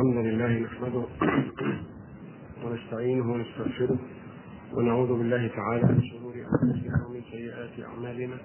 الحمد لله نحمده ونستعينه ونستغفره ونعوذ بالله تعالى من شرور انفسنا ومن سيئات اعمالنا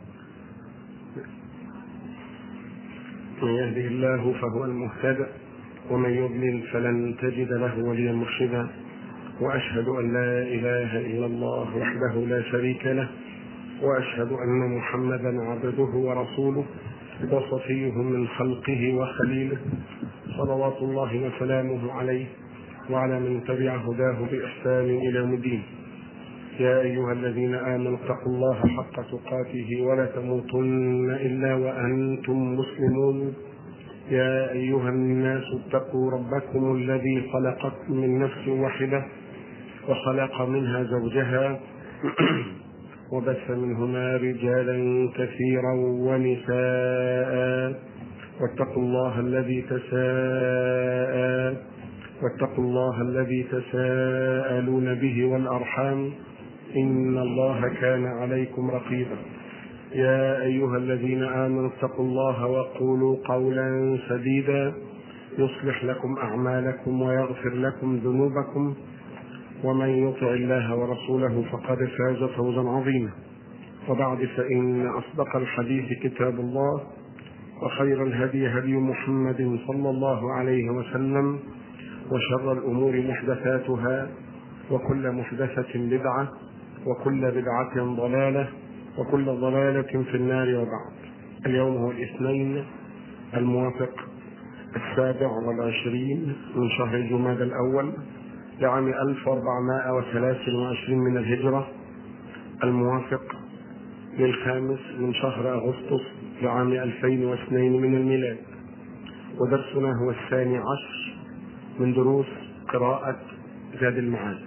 من يهده الله فهو المهتدى ومن يضلل فلن تجد له وليا مرشدا واشهد ان لا اله الا الله وحده لا شريك له واشهد ان محمدا عبده ورسوله وصفيه من خلقه وخليله صلوات الله وسلامه عليه وعلى من تبع هداه بإحسان إلى يوم الدين يا أيها الذين آمنوا اتقوا الله حق تقاته ولا تموتن إلا وأنتم مسلمون يا أيها الناس اتقوا ربكم الذي خلقكم من نفس واحدة وخلق منها زوجها وبث منهما رجالا كثيرا ونساء واتقوا الله الذي تساءل واتقوا الله الذي تساءلون به والأرحام إن الله كان عليكم رقيبا يا أيها الذين آمنوا اتقوا الله وقولوا قولا سديدا يصلح لكم أعمالكم ويغفر لكم ذنوبكم ومن يطع الله ورسوله فقد فاز فوزا عظيما وبعد فإن أصدق الحديث كتاب الله وخير الهدي هدي محمد صلى الله عليه وسلم وشر الأمور محدثاتها وكل محدثة بدعة وكل بدعة ضلالة وكل ضلالة في النار وبعد اليوم هو الاثنين الموافق السابع والعشرين من شهر جماد الأول لعام 1423 من الهجرة الموافق للخامس من شهر أغسطس لعام 2002 من الميلاد ودرسنا هو الثاني عشر من دروس قراءة زاد المعاد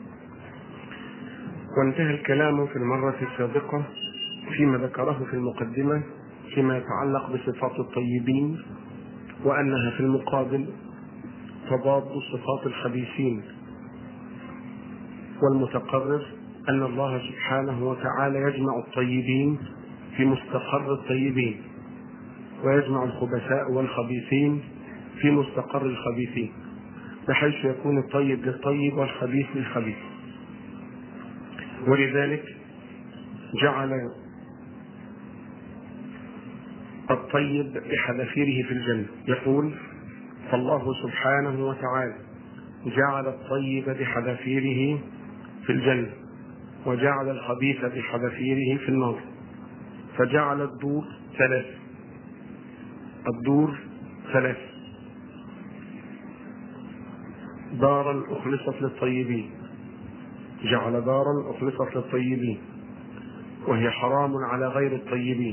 وانتهى الكلام في المرة السابقة فيما ذكره في المقدمة فيما يتعلق بصفات الطيبين وأنها في المقابل تضاد صفات الخبيثين والمتقرر أن الله سبحانه وتعالى يجمع الطيبين في مستقر الطيبين ويجمع الخبثاء والخبيثين في مستقر الخبيثين بحيث يكون الطيب للطيب والخبيث للخبيث ولذلك جعل الطيب بحذافيره في الجنة يقول فالله سبحانه وتعالى جعل الطيب بحذافيره في الجنة وجعل الخبيث بحذافيره في النار فجعل الدور ثلاث الدور ثلاث دارا أخلصت للطيبين جعل دارا أخلصت للطيبين وهي حرام على غير الطيبين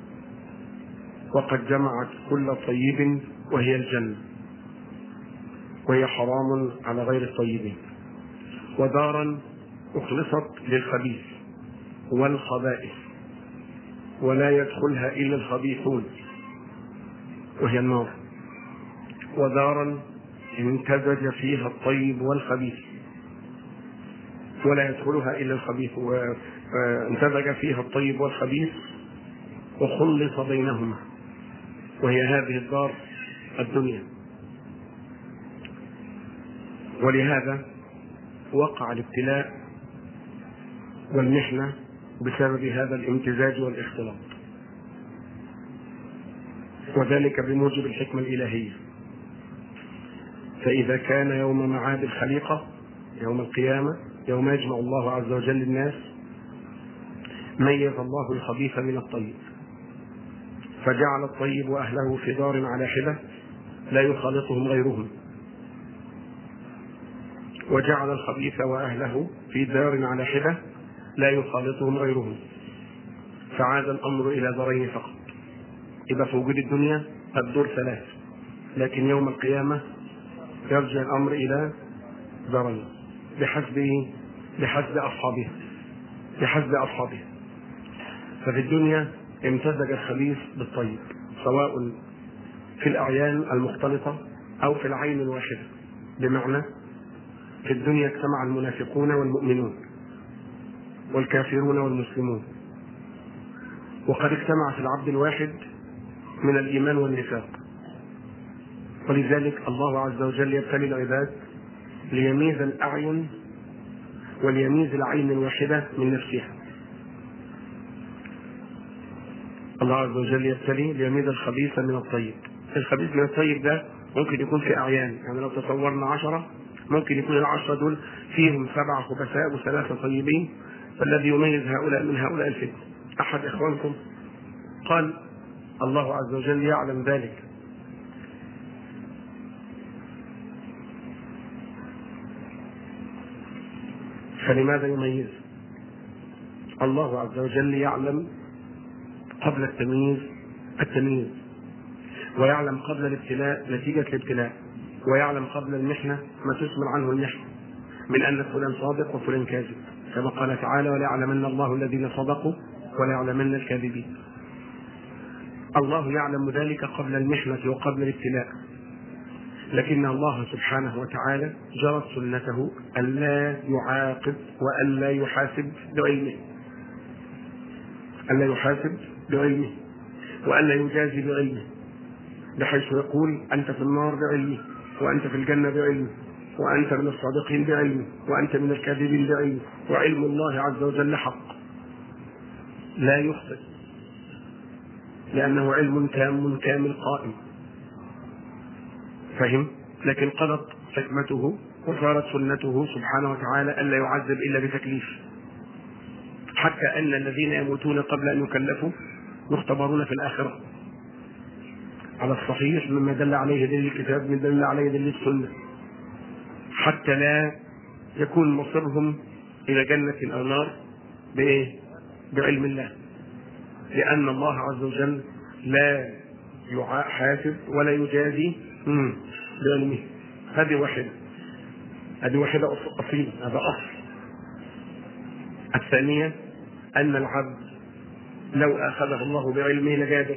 وقد جمعت كل طيب وهي الجنة وهي حرام على غير الطيبين ودارا أخلصت للخبيث والخبائث ولا يدخلها إلا الخبيثون وهي النار ودارا امتزج فيها الطيب والخبيث ولا يدخلها إلا الخبيث وامتزج فيها الطيب والخبيث وخلص بينهما وهي هذه الدار الدنيا ولهذا وقع الابتلاء والمحنة بسبب هذا الامتزاج والاختلاط وذلك بموجب الحكمة الإلهية فإذا كان يوم معاد الخليقة يوم القيامة يوم يجمع الله عز وجل الناس ميز الله الخبيث من الطيب فجعل الطيب وأهله في دار على حدة لا يخالطهم غيرهم وجعل الخبيث وأهله في دار على حدة لا يخالطهم غيرهم فعاد الأمر إلى دارين فقط إذا في وجود الدنيا الدور ثلاث لكن يوم القيامة يرجع الأمر إلى دارين بحسب بحسب أصحابها بحسب أصحابها ففي الدنيا امتزج الخبيث بالطيب سواء في الأعيان المختلطة أو في العين الواحدة بمعنى في الدنيا اجتمع المنافقون والمؤمنون والكافرون والمسلمون وقد اجتمع في العبد الواحد من الإيمان والنفاق ولذلك الله عز وجل يبتلي العباد ليميز الأعين وليميز العين الواحدة من نفسها الله عز وجل يبتلي ليميز الخبيث من الطيب الخبيث من الطيب ده ممكن يكون في أعيان يعني لو تصورنا عشرة ممكن يكون العشرة دول فيهم سبعة خبثاء وثلاثة طيبين فالذي يميز هؤلاء من هؤلاء الفتن أحد إخوانكم قال الله عز وجل يعلم ذلك فلماذا يميز الله عز وجل يعلم قبل التمييز التمييز ويعلم قبل الابتلاء نتيجة الابتلاء ويعلم قبل المحنة ما تسمع عنه المحنة من أن فلان صادق وفلان كاذب كما قال تعالى وليعلمن الله الذين صدقوا وليعلمن الكاذبين الله يعلم ذلك قبل المحنة وقبل الابتلاء لكن الله سبحانه وتعالى جرت سنته ألا يعاقب وألا يحاسب بعلمه ألا يحاسب بعلمه وألا يجازي بعلمه بحيث يقول أنت في النار بعلمه وأنت في الجنة بعلمه وأنت من الصادقين بعلمه وأنت من الكاذبين بعلمه وعلم الله عز وجل حق لا يخطئ لأنه علم تام كامل قائم فهم لكن قضت حكمته وصارت سنته سبحانه وتعالى ألا يعذب إلا بتكليف حتى أن الذين يموتون قبل أن يكلفوا يختبرون في الآخرة على الصحيح مما دل عليه دليل الكتاب من دل عليه دليل السنة حتى لا يكون مصيرهم إلى جنة أو نار بإيه؟ بعلم الله لأن الله عز وجل لا يحاسب ولا يجازي بعلمه هذه واحدة هذه واحدة أصيلة هذا أصل الثانية أن العبد لو أخذه الله بعلمه لجاده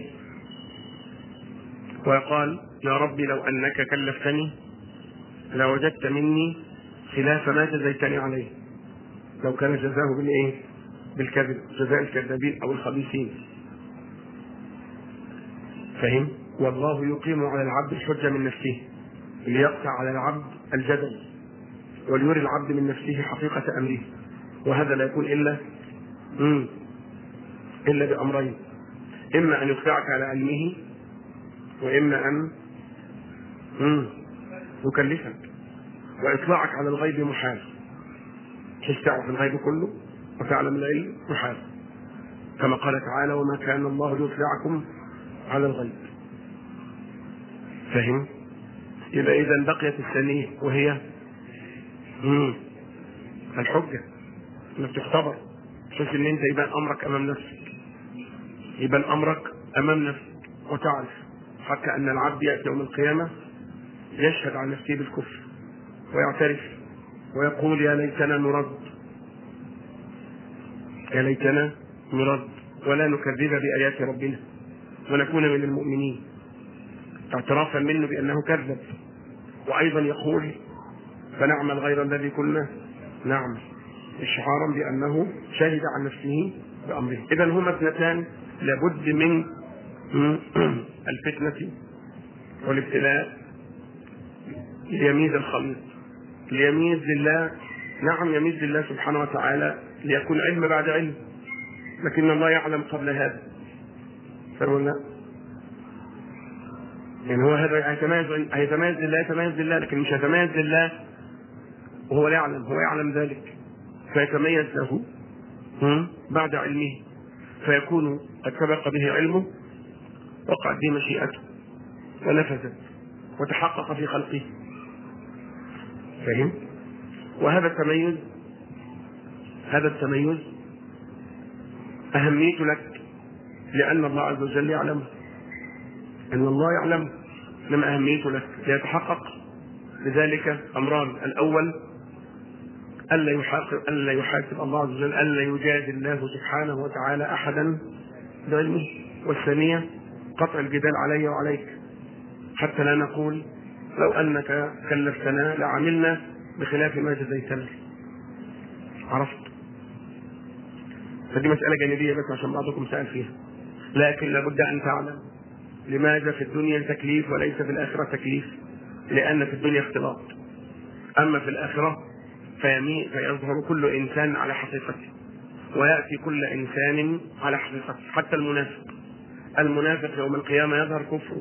ويقال يا ربي لو أنك كلفتني لوجدت مني خلاف ما جزيتني عليه لو كان جزاه بالإيه؟ بالكذب جزاء الكذابين أو الخبيثين فهم؟ والله يقيم على العبد الحجة من نفسه ليقطع على العبد الجدل وليري العبد من نفسه حقيقة أمره وهذا لا يكون إلا مم. إلا بأمرين إما أن يخدعك على علمه وإما أن مم. يكلفك وإطلاعك على الغيب محال كيف تعرف الغيب كله وتعلم العلم محال كما قال تعالى وما كان الله ليطلعكم على الغيب فهم يبقى إذا بقيت الثانية وهي مم. الحجة انك تختبر بحيث ان انت يبان امرك امام نفسك يبان امرك امام نفسك وتعرف حتى ان العبد ياتي يوم القيامه يشهد عن نفسه بالكفر ويعترف ويقول يا ليتنا نرد يا ليتنا نرد ولا نكذب بايات ربنا ونكون من المؤمنين اعترافا منه بانه كذب وايضا يقول فنعمل غير الذي كنا نعمل إشعارا بأنه شهد عن نفسه بأمره إذا هما اثنتان لابد من الفتنة والابتلاء ليميز الخليط ليميز لله نعم يميز لله سبحانه وتعالى ليكون علم بعد علم لكن الله يعلم قبل هذا فهمنا يعني هو هذا هيتميز هيتميز لله يتميز لله لكن مش هيتميز لله وهو لا يعلم هو يعلم ذلك فيتميز له بعد علمه فيكون قد سبق به علمه وقعت به مشيئته ونفذت وتحقق في خلقه فهم وهذا التميز هذا التميز أهميته لك لأن الله عز وجل يعلم أن الله يعلم لما أهميته لك ليتحقق لذلك أمران الأول ألا يحاسب ألا يحاسب الله عز وجل ألا يجازي الله سبحانه وتعالى أحدا بعلمه والثانية قطع الجدال علي وعليك حتى لا نقول لو أنك كلفتنا لعملنا بخلاف ما جزيتنا عرفت فدي مسألة جانبية بس عشان بعضكم سأل فيها لكن لابد أن تعلم لماذا في الدنيا تكليف وليس في الآخرة تكليف لأن في الدنيا اختلاط أما في الآخرة فيمي- فيظهر كل إنسان على حقيقته ويأتي كل إنسان على حقيقته حتى المنافق المنافق يوم القيامة يظهر كفره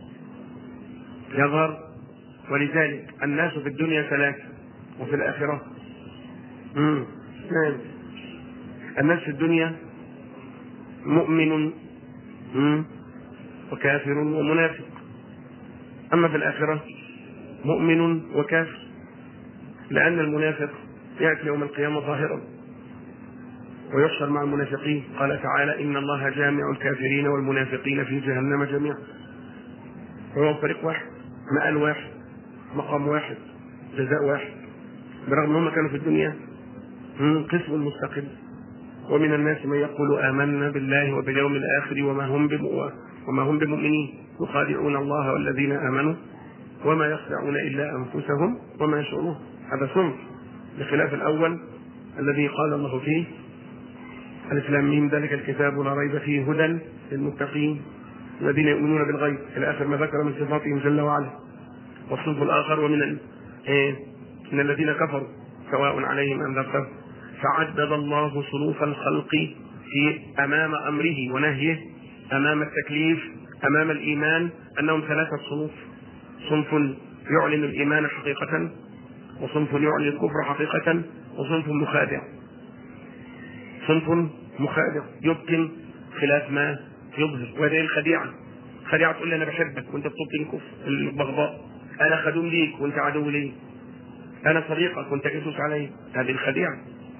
يظهر ولذلك الناس في الدنيا ثلاثة وفي الآخرة مم. اثنان الناس في الدنيا مؤمن مم. وكافر ومنافق أما في الآخرة مؤمن وكافر لأن المنافق يأتي يوم القيامة ظاهرا ويحشر مع المنافقين قال تعالى إن الله جامع الكافرين والمنافقين في جهنم جميعا وهو فريق واحد مآل واحد مقام واحد جزاء واحد برغم أنهم كانوا في الدنيا مم، قسم مستقل ومن الناس من يقول آمنا بالله وباليوم الآخر وما هم بم- وما هم بمؤمنين يخادعون الله والذين آمنوا وما يخدعون إلا أنفسهم وما يشعرون هذا صنف بخلاف الأول الذي قال الله فيه ألف لام ميم ذلك الكتاب لا ريب فيه هدى للمتقين الذين يؤمنون بالغيب إلى آخر ما ذكر من صفاتهم جل وعلا والصنف الآخر ومن ال- إيه؟ من الذين كفروا سواء عليهم أنذرتهم فعدد الله صنوف الخلق في أمام أمره ونهيه أمام التكليف أمام الإيمان أنهم ثلاثة صنوف صنف يعلن الإيمان حقيقة وصنف يعلن الكفر حقيقة وصنف مخادع صنف مخادع يبطن خلاف ما يظهر وهذه الخديعة خديعة تقول لي أنا بحبك وأنت بتبطن كفر البغضاء أنا خدوم ليك وأنت عدو لي أنا صديقك وأنت جاسوس علي هذه الخديعة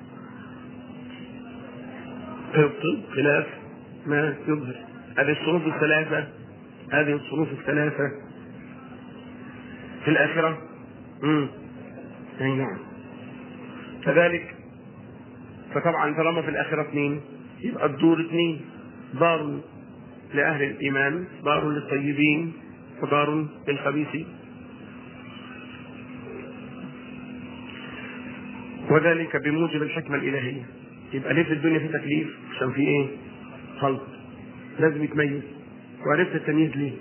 تبطن خلاف ما يظهر هذه الصنوف الثلاثة هذه الصنوف الثلاثة في الآخرة امم أي نعم كذلك فطبعا طالما في الآخرة اثنين يبقى الدور اثنين دار لأهل الإيمان دار للطيبين ودار للخبيثين وذلك بموجب الحكمة الإلهية يبقى ليه في الدنيا في تكليف عشان في ايه خلق لازم يتميز وعرفت التمييز ليه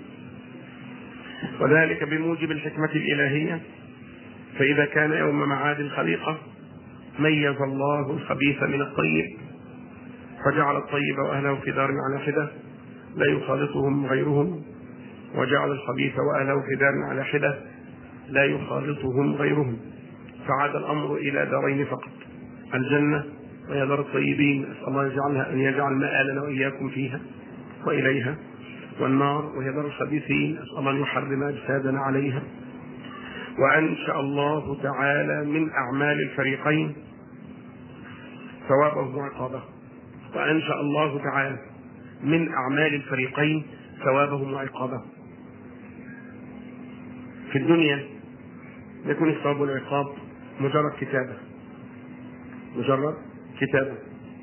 وذلك بموجب الحكمة الإلهية فإذا كان يوم معاد الخليقة ميز الله الخبيث من الطيب فجعل الطيب وأهله في دار على حدة لا يخالطهم غيرهم وجعل الخبيث وأهله في دار على حدة لا يخالطهم غيرهم فعاد الأمر إلى دارين فقط الجنة وهي دار الطيبين أسأل الله يجعلها أن يجعل مآلنا وإياكم فيها وإليها والنار وهي دار الخبيثين أسأل الله أن يحرم أجسادنا عليها وأنشأ الله تعالى من أعمال الفريقين ثوابه وعقابه وأنشأ الله تعالى من أعمال الفريقين ثوابهم وعقابهم في الدنيا يكون الثواب والعقاب مجرد كتابة مجرد كتابة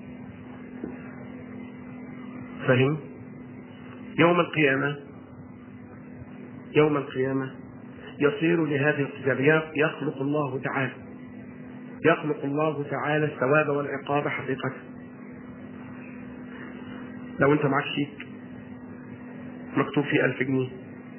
فهم يوم القيامة يوم القيامة يصير لهذه الكتابة يخلق الله تعالى يخلق الله تعالى الثواب والعقاب حقيقة لو انت معك شيك مكتوب فيه ألف جنيه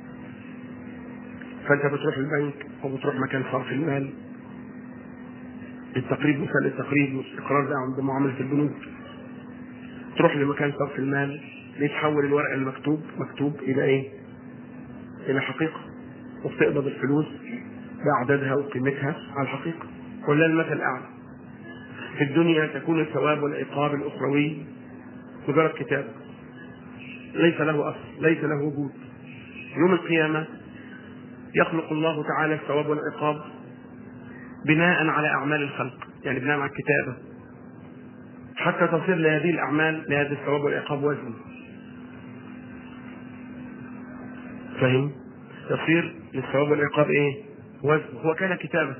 فانت بتروح البنك او بتروح مكان صرف المال التقريب مثال التقريب والاستقرار ده عند معاملة البنوك تروح لمكان صرف المال يتحول الورق المكتوب مكتوب الى ايه؟ الى حقيقة وبتقبض الفلوس بعددها وقيمتها على الحقيقة ولله المثل الأعلى في الدنيا تكون الثواب والعقاب الأخروي مجرد كتاب ليس له أصل ليس له وجود يوم القيامة يخلق الله تعالى الثواب والعقاب بناء على أعمال الخلق يعني بناء على الكتابة حتى تصير لهذه الأعمال لهذا الثواب والعقاب وزن فهم؟ يصير للثواب والعقاب ايه؟ وزن هو كان كتابة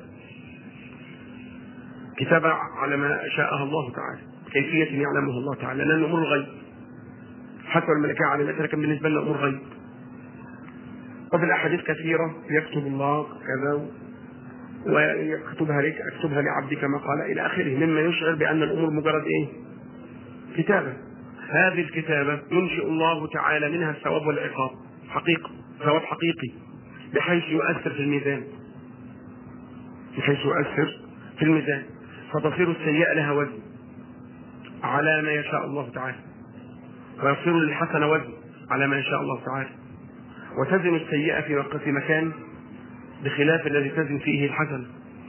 كتابة على ما شاءها الله تعالى كيفية يعلمها الله تعالى لأن أمور الغيب حتى الملكة علمتها لكن بالنسبة لنا أمور غيب وفي الأحاديث كثيرة يكتب الله كذا ويكتبها لك اكتبها لعبدي كما قال إلى آخره مما يشعر بأن الأمور مجرد إيه؟ كتابة هذه الكتابة ينشئ الله تعالى منها الثواب والعقاب حقيقة ثواب حقيقي بحيث يؤثر في الميزان بحيث يؤثر في الميزان فتصير السيئة لها وزن على ما يشاء الله تعالى ويصير للحسنة وزن على ما يشاء الله تعالى وتزن السيئة في وقت مكان بخلاف الذي تزن فيه الحسنة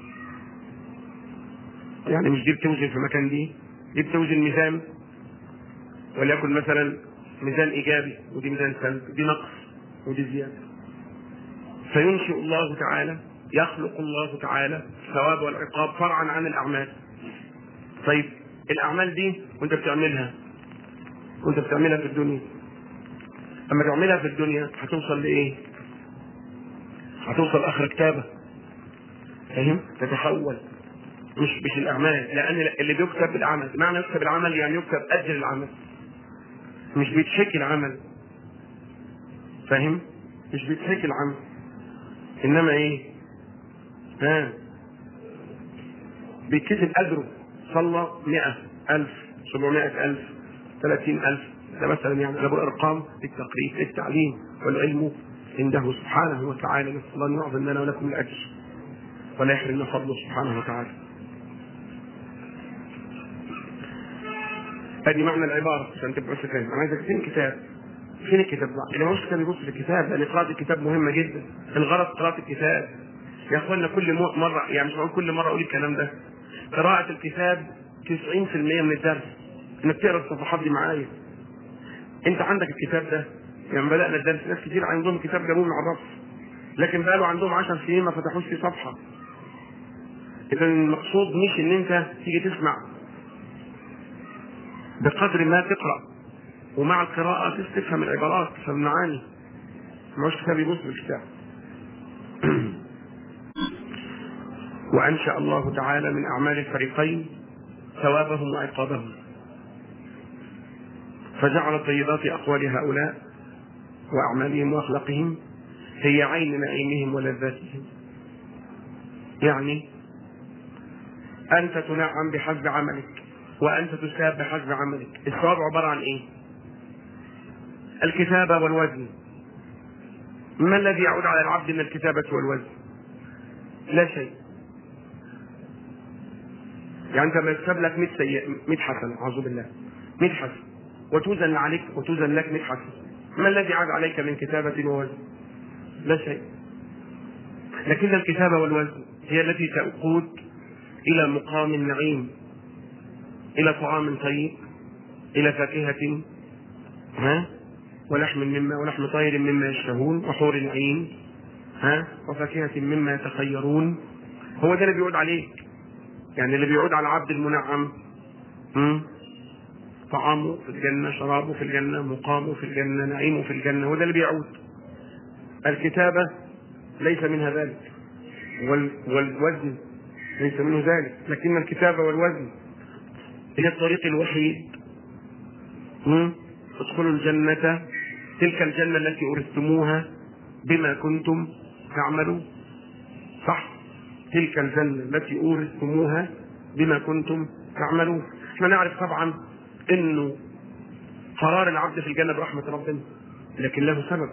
يعني مش دي بتوزن في مكان دي دي بتوزن ميزان وليكن مثلا ميزان ايجابي ودي ميزان سلبي دي نقص ودي زياده فينشئ الله تعالى يخلق الله تعالى الثواب والعقاب فرعا عن الاعمال طيب الاعمال دي وانت بتعملها وانت بتعملها في الدنيا اما تعملها في الدنيا هتوصل لايه هتوصل اخر كتابه فاهم تتحول مش مش الاعمال لان اللي بيكتب بالعمل معنى يكتب العمل يعني يكتب اجر العمل مش بيتحكي العمل فاهم مش بيتحكي العمل انما ايه ها بيتكتب اجره صلى مئة ألف سبعمائة ألف ثلاثين ألف ده مثلا يعني أنا بقول أرقام للتقريب للتعليم والعلم عنده سبحانه وتعالى نسأل الله أن يعظم لنا ولكم الأجر ولا يحرمنا فضله سبحانه وتعالى ادي معنى العباره عشان تبقى بس فاهم انا عايزك فين الكتاب فين الكتاب بقى اللي مش كتاب يبص في الكتاب لان قراءه الكتاب مهمه جدا الغرض قراءه الكتاب يا اخوانا كل مره يعني مش هقول كل مره اقول الكلام ده قراءه الكتاب 90% من الدرس انك تقرا الصفحات دي معايا انت عندك الكتاب ده يعني بدانا الدرس ناس كتير عندهم كتاب جابوه من على الرف لكن بقى له عندهم 10 سنين ما فتحوش فيه صفحه اذا المقصود مش ان انت تيجي تسمع بقدر ما تقرا ومع القراءة تفهم العبارات تفهم المعاني ما هوش كتاب يبص بالكتاب وأنشأ الله تعالى من أعمال الفريقين ثوابهم وعقابهم فجعل طيبات أقوال هؤلاء وأعمالهم وأخلاقهم هي عين نعيمهم ولذاتهم يعني أنت تنعم بحسب عملك وأنت تساب بحسب عملك الثواب عبارة عن إيه الكتابة والوزن ما الذي يعود على العبد من الكتابة والوزن لا شيء يعني انت لما يكتب لك 100 سيئة 100 حسنة اعوذ بالله 100 حسنة وتوزن عليك وتوزن لك 100 حسنة ما الذي عاد عليك من كتابة ووزن؟ لا شيء لكن الكتابة والوزن هي التي تقود إلى مقام النعيم إلى طعام طيب إلى فاكهة ها ولحم مما ولحم طير مما يشتهون وحور عين ها وفاكهة مما يتخيرون هو ده اللي بيعود عليك يعني اللي بيعود على العبد المنعم هم؟ طعامه في الجنة شرابه في الجنة مقامه في الجنة نعيمه في الجنة هو ده اللي بيعود الكتابة ليس منها ذلك وال والوزن ليس منه ذلك لكن الكتابة والوزن هي الطريق الوحيد ادخلوا الجنة تلك الجنة التي أورثتموها بما كنتم تعملون صح تلك الجنة التي أورثتموها بما كنتم تعملون احنا نعرف طبعا انه قرار العبد في الجنة برحمة ربنا لكن له سبب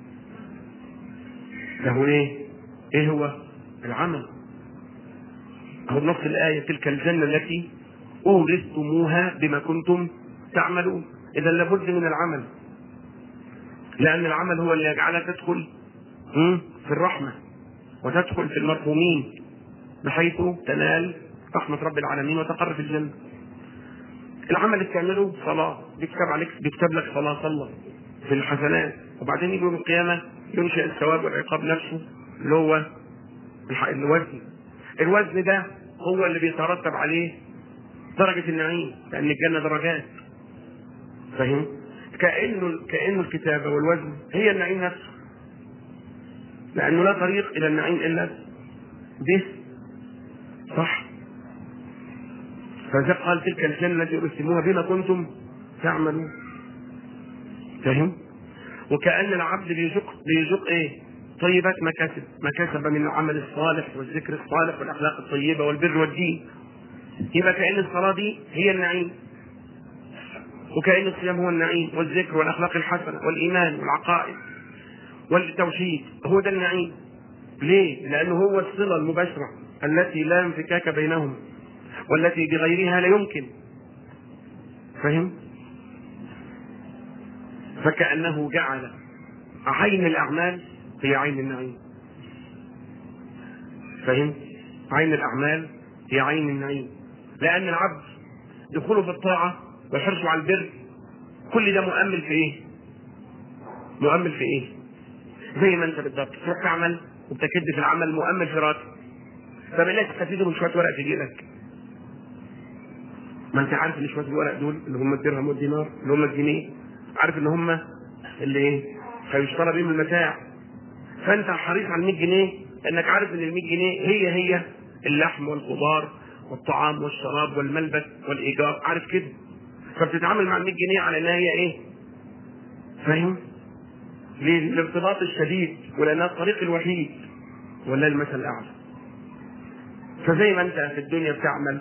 له ايه ايه هو العمل هو نص الآية تلك الجنة التي أورثتموها بما كنتم تعملون إذا لابد من العمل لأن العمل هو اللي يجعلك تدخل في الرحمة وتدخل في المرحومين بحيث تنال رحمة رب العالمين وتقر في الجنة العمل اللي بتعمله صلاة بيكتب عليك بيكتب لك صلاة صلى في الحسنات وبعدين يجي يوم القيامة ينشئ الثواب والعقاب نفسه اللي هو الوزن الوزن ده هو اللي بيترتب عليه درجة النعيم لأن الجنة درجات فاهم؟ كأنه كأنه الكتابة والوزن هي النعيم نفسه لأنه لا طريق إلى النعيم إلا به صح فذا قال تلك الجنة التي أرسموها بما كنتم تعملون فاهم؟ وكأن العبد بيزق بيزق إيه؟ طيبات ما كسب ما كسب من العمل الصالح والذكر الصالح والأخلاق الطيبة والبر والدين يبقى كأن الصلاة دي هي النعيم وكأن الصيام هو النعيم والذكر والأخلاق الحسنة والإيمان والعقائد والتوحيد هو ده النعيم ليه؟ لأنه هو الصلة المباشرة التي لا انفكاك بينهم والتي بغيرها لا يمكن فهم؟ فكأنه جعل عين الأعمال هي عين النعيم فهم؟ عين الأعمال هي عين النعيم لأن العبد دخوله في الطاعة وحرصه على البر كل ده مؤمل في إيه؟ مؤمل في إيه؟ زي ما أنت بالضبط تروح تعمل وبتكد في العمل مؤمل في راتب فبالله تستفيد من شوية ورق في جيبك ما انت عارف ان شويه الورق دول اللي هم الدرهم والدينار اللي هم الجنيه عارف ان هم اللي ايه هيشترى بيهم المتاع فانت حريص على ال 100 جنيه لانك عارف ان ال 100 جنيه هي هي اللحم والخضار والطعام والشراب والملبس والايجار عارف كده فبتتعامل مع ال 100 جنيه على انها هي ايه فاهم للارتباط الشديد ولانها الطريق الوحيد ولا المثل الاعلى فزي ما انت في الدنيا بتعمل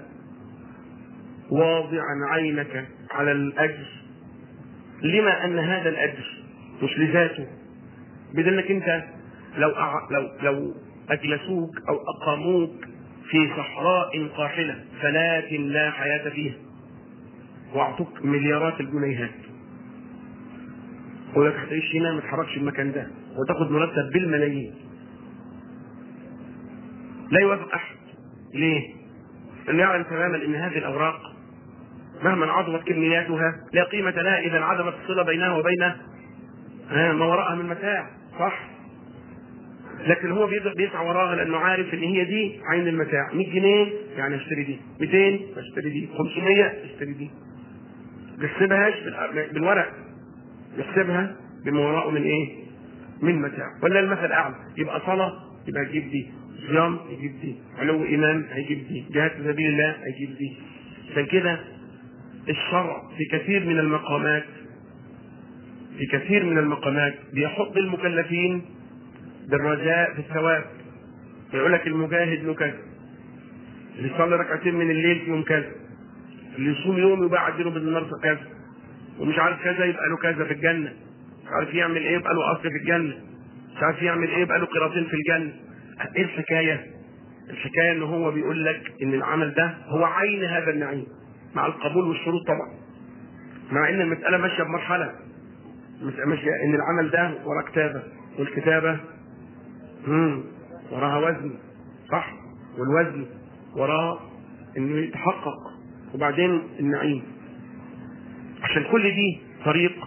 واضعا عينك على الاجر لما ان هذا الاجر مش لذاته بدل انك انت لو أع... لو لو اجلسوك او اقاموك في صحراء قاحله فلات لا حياه فيها واعطوك مليارات الجنيهات يقول لك هتعيش هنا ما تتحركش المكان ده وتاخد مرتب بالملايين لا يوافق احد ليه؟ لانه يعلم تماما ان هذه الاوراق مهما عظمت كمياتها لا قيمة لها إذا انعدمت الصلة بينها وبين ما وراءها من متاع صح لكن هو بيسعى وراها لأنه عارف إن هي دي عين المتاع 100 جنيه يعني اشتري دي 200 اشتري دي 500 اشتري دي يحسبهاش بالورق يحسبها بما وراءه من ايه؟ من متاع ولا المثل الاعلى يبقى صلاه يبقى يجيب دي صيام يجيب دي علو ايمان هيجيب دي جهاد في سبيل الله هيجيب دي عشان كده الشرع في كثير من المقامات في كثير من المقامات بيحط المكلفين بالرجاء في الثواب فيقول لك المجاهد له كذا اللي يصلي ركعتين من الليل فيهم كذا اللي يصوم يوم يبقى عدله بالنار كذا ومش عارف كذا يبقى له كذا في الجنه مش عارف يعمل ايه يبقى له اصل في الجنه مش عارف يعمل ايه يبقى له قراطين في الجنه ايه الحكايه؟ الحكايه ان هو بيقول لك ان العمل ده هو عين هذا النعيم مع القبول والشروط طبعا مع ان المساله ماشيه بمرحله ماشيه ان العمل ده وراه كتابه والكتابه امم وراها وزن صح والوزن وراه انه يتحقق وبعدين النعيم عشان كل دي طريق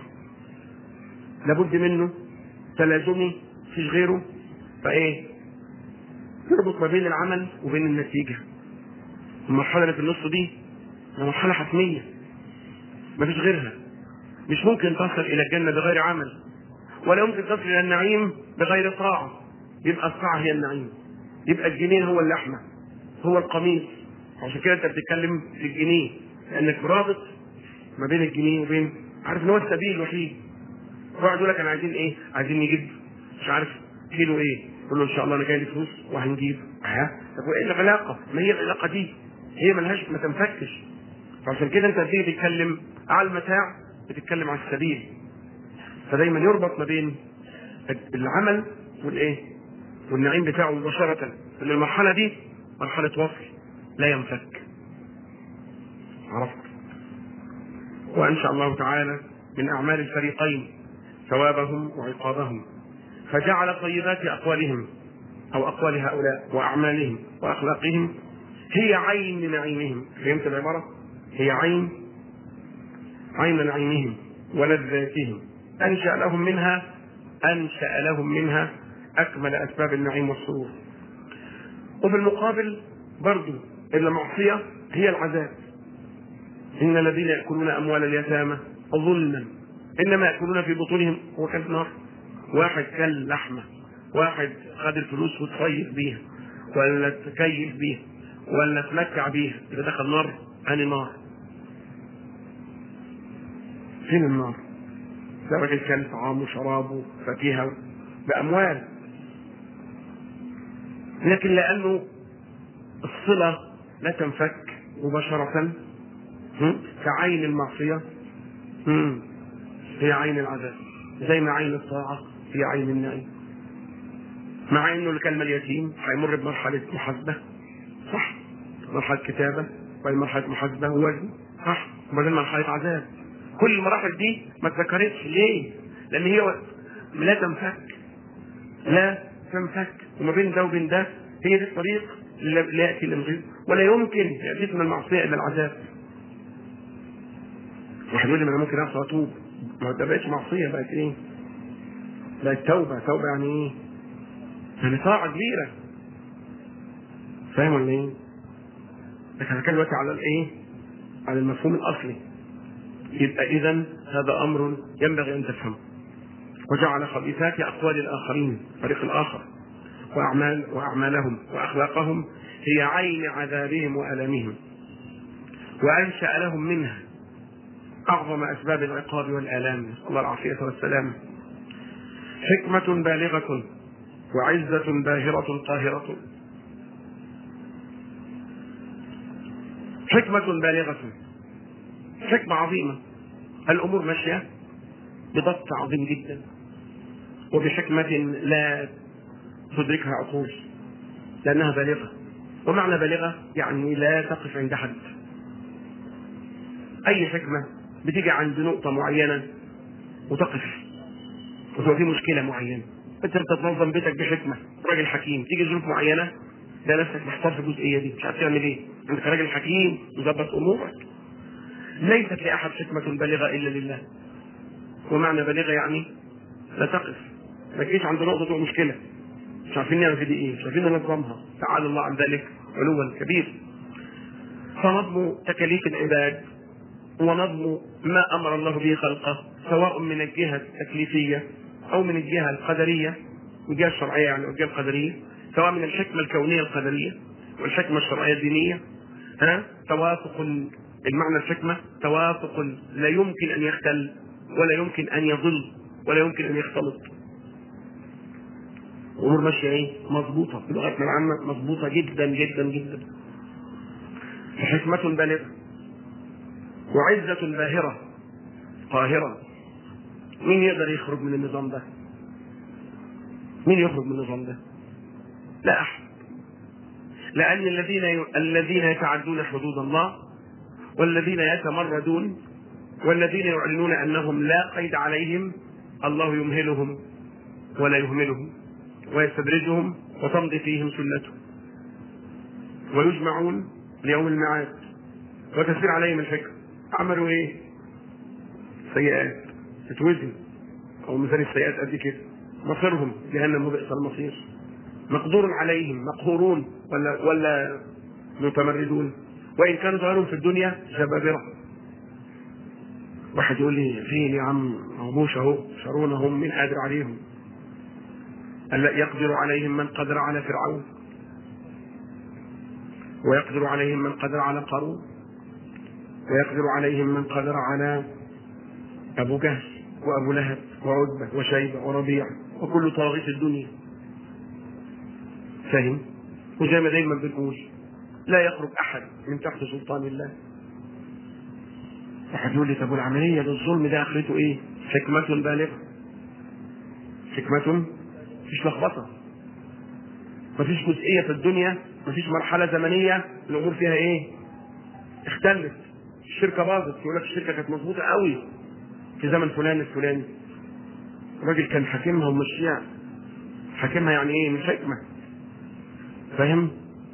لابد منه تلازمي مفيش غيره فايه يربط ما بين العمل وبين النتيجه المرحله اللي في النص دي مرحله حتميه مفيش غيرها مش ممكن تصل الى الجنه بغير عمل ولا يمكن تصل الى النعيم بغير طاعه يبقى الطاعه هي النعيم يبقى الجنين هو اللحمه هو القميص عشان كده انت بتتكلم في الجنيه لانك رابط ما بين الجنيه وبين عارف ان هو السبيل الوحيد واحد يقول لك انا عايزين ايه؟ عايزين نجيب مش عارف كيلو ايه؟ يقول له ان شاء الله انا جاي لي فلوس وهنجيب ها طب وايه العلاقه؟ ما هي العلاقه دي هي ملهاش ما تنفكش فعشان كده انت بتيجي تتكلم على المتاع بتتكلم على السبيل فدايما يربط ما بين العمل والايه؟ والنعيم بتاعه مباشرة لأن المرحلة دي مرحلة وصل لا ينفك عرفت وأنشأ الله تعالى من أعمال الفريقين ثوابهم وعقابهم فجعل طيبات أقوالهم أو أقوال هؤلاء وأعمالهم وأخلاقهم هي عين نعيمهم فهمت العبارة؟ هي عين عين نعيمهم ولذاتهم أنشأ لهم منها أنشأ لهم منها أكمل أسباب النعيم والسرور وبالمقابل برضو المعصية هي العذاب إن الذين يأكلون أموال اليتامى ظلما إنما يأكلون في بطونهم هو كان نار واحد كل لحمة واحد خد الفلوس وتصيف بيها ولا تكيف بيها ولا تمتع بيها إذا دخل نار أني نار فين النار؟ ده راجل كان طعامه وشرابه فاكهه بأموال لكن لأنه الصلة لا تنفك مباشرة كعين المعصية هي عين العذاب زي ما عين الطاعة في عين النعيم مع انه الكلمة اليتيم هيمر بمرحلة محاسبة صح مرحلة كتابة وبعدين مرحلة محاسبة ووزن صح وبعدين مرحلة عذاب كل المراحل دي ما اتذكرتش ليه؟ لأن هي لا تنفك لا تنفك وما بين ده وبين ده هي دي الطريق اللي لا يأتي إلا الغيب ولا يمكن يأتيك من المعصية إلا العذاب واحد يقول لي ما انا ممكن اعصى واتوب ما ده بقتش معصيه بقت ايه؟ بقت توبه توبه يعني ايه؟ يعني طاعه كبيره فاهم ولا ايه؟ لكن انا دلوقتي على الايه؟ على المفهوم الاصلي يبقى اذا هذا امر ينبغي ان تفهمه وجعل خبيثات اقوال الاخرين الفريق الاخر واعمال واعمالهم واخلاقهم هي عين عذابهم والامهم وانشا لهم منها أعظم أسباب العقاب والآلام نسأل الله العافية والسلام حكمة بالغة وعزة باهرة طاهرة حكمة بالغة حكمة عظيمة الأمور ماشية بضبط عظيم جدا وبحكمة لا تدركها عقول لأنها بالغة ومعنى بالغة يعني لا تقف عند حد أي حكمة بتيجي عند نقطة معينة وتقف وتبقى في مشكلة معينة انت بتتنظم بيتك بحكمة راجل حكيم تيجي ظروف معينة ده نفسك محتار في الجزئية دي مش عارف تعمل ايه انت راجل حكيم مظبط امورك ليست لاحد حكمة بالغة الا لله ومعنى بالغة يعني لا تقف ما تجيش عند نقطة تبقى مشكلة مش عارفين نعمل في دي ايه مش عارفين ننظمها تعالى الله عن ذلك علوا كبير فنظم تكاليف العباد ونظم ما امر الله به خلقه سواء من الجهه التكليفيه او من الجهه القدريه الجهه الشرعيه يعني والجهه القدريه سواء من الحكمه الكونيه القدريه والحكمه الشرعيه الدينيه ها توافق المعنى الحكمه توافق لا يمكن ان يختل ولا يمكن ان يضل ولا يمكن ان يختلط امور ماشيه ايه؟ مظبوطه بلغتنا العامه مظبوطه جدا جدا جدا حكمه بالغه وعزة باهرة قاهرة مين يقدر يخرج من النظام ده مين يخرج من النظام ده لا أحد لأن الذين ي... الذين يتعدون حدود الله والذين يتمردون والذين يعلنون أنهم لا قيد عليهم الله يمهلهم ولا يهملهم ويستدرجهم وتمضي فيهم سنته ويجمعون ليوم الميعاد وتسير عليهم الحكم عملوا ايه؟ سيئات تتوزن او مثال السيئات قد كده مصيرهم جهنم وبئس المصير مقدور عليهم مقهورون ولا ولا متمردون وان كان ظاهرهم في الدنيا جبابره واحد يقول لي فين يا عم موش اهو شرونهم من قادر عليهم ألا يقدر عليهم من قدر على فرعون ويقدر عليهم من قدر على قارون ويقدر عليهم من قدر على أبو جهل وأبو لهب وعتبة وشيبة وربيع وكل طاغية الدنيا فاهم؟ وزي ما دايما بنقول لا يخرج أحد من تحت سلطان الله واحد يقول لي طب والعملية للظلم ده آخرته إيه؟ حكمة بالغة حكمة مفيش لخبطة مفيش جزئية في الدنيا مفيش مرحلة زمنية الأمور فيها إيه؟ اختلت الشركه باظت يقول لك الشركه كانت مظبوطه قوي في زمن فلان الفلاني الراجل كان حاكمها ومشيها حاكمها يعني ايه من حكمه فاهم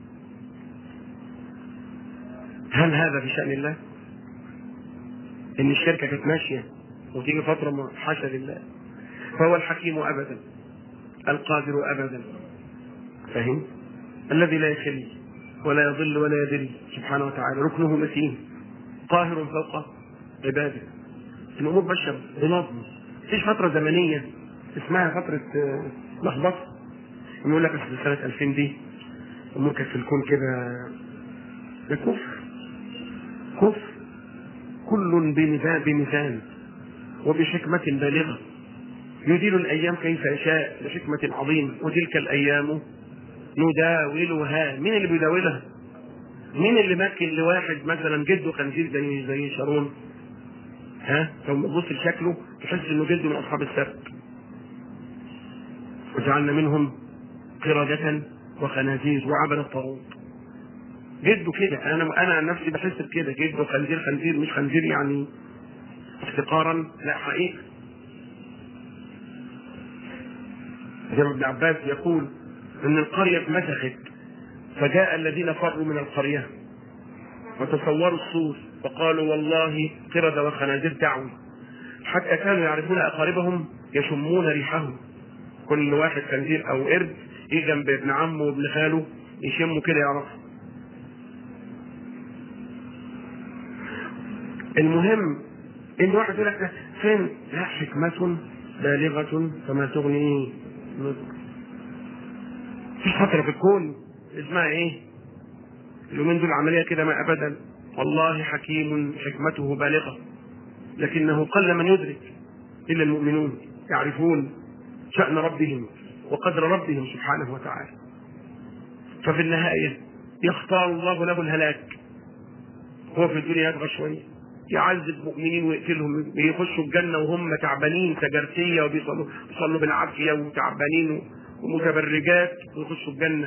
هل هذا في شان الله ان الشركه كانت ماشيه وتيجي فتره حاشا لله فهو الحكيم ابدا القادر ابدا فاهم الذي لا يخل ولا يضل ولا يذل سبحانه وتعالى ركنه متين قاهر فوق عباده الامور ماشيه بنظم مفيش فتره زمنيه اسمها فتره لخبطه يقول لك اصل سنه 2000 دي الامور كانت في الكون كده كفر كفر كل بميزان بميزان وبحكمة بالغة يدير الأيام كيف يشاء بحكمة عظيمة وتلك الأيام نداولها مين اللي بيداولها؟ مين اللي ماكل لواحد مثلا جده خنزير زي زي شارون ها لو تبص لشكله تحس انه جده من اصحاب السبت وجعلنا منهم قردة وخنازير وعبد الطاغوت جده كده انا انا عن نفسي بحس بكده جده خنزير خنزير مش خنزير يعني افتقارا لا حقيقه زي ما ابن عباس يقول ان القريه اتمسخت فجاء الذين فروا من القريه وتصوروا الصور فقالوا والله قردة وخنازير دعوا حتى كانوا يعرفون اقاربهم يشمون ريحهم كل واحد خنزير او قرد يجي جنب ابن عمه وابن خاله يشموا كده يعرفوا المهم ان واحد يقول لك فين لا حكمة بالغة فما تغني ايه نذر في فترة في الكون اسمها ايه اليومين دول عملية كده ما ابدا والله حكيم حكمته بالغة لكنه قل من يدرك الا المؤمنون يعرفون شأن ربهم وقدر ربهم سبحانه وتعالى ففي النهاية يختار الله له الهلاك هو في الدنيا يبغى شوية يعذب مؤمنين ويقتلهم يخشوا الجنة وهم تعبانين سجرتية وبيصلوا بيصلوا بالعافية وتعبانين ومتبرجات ويخشوا الجنة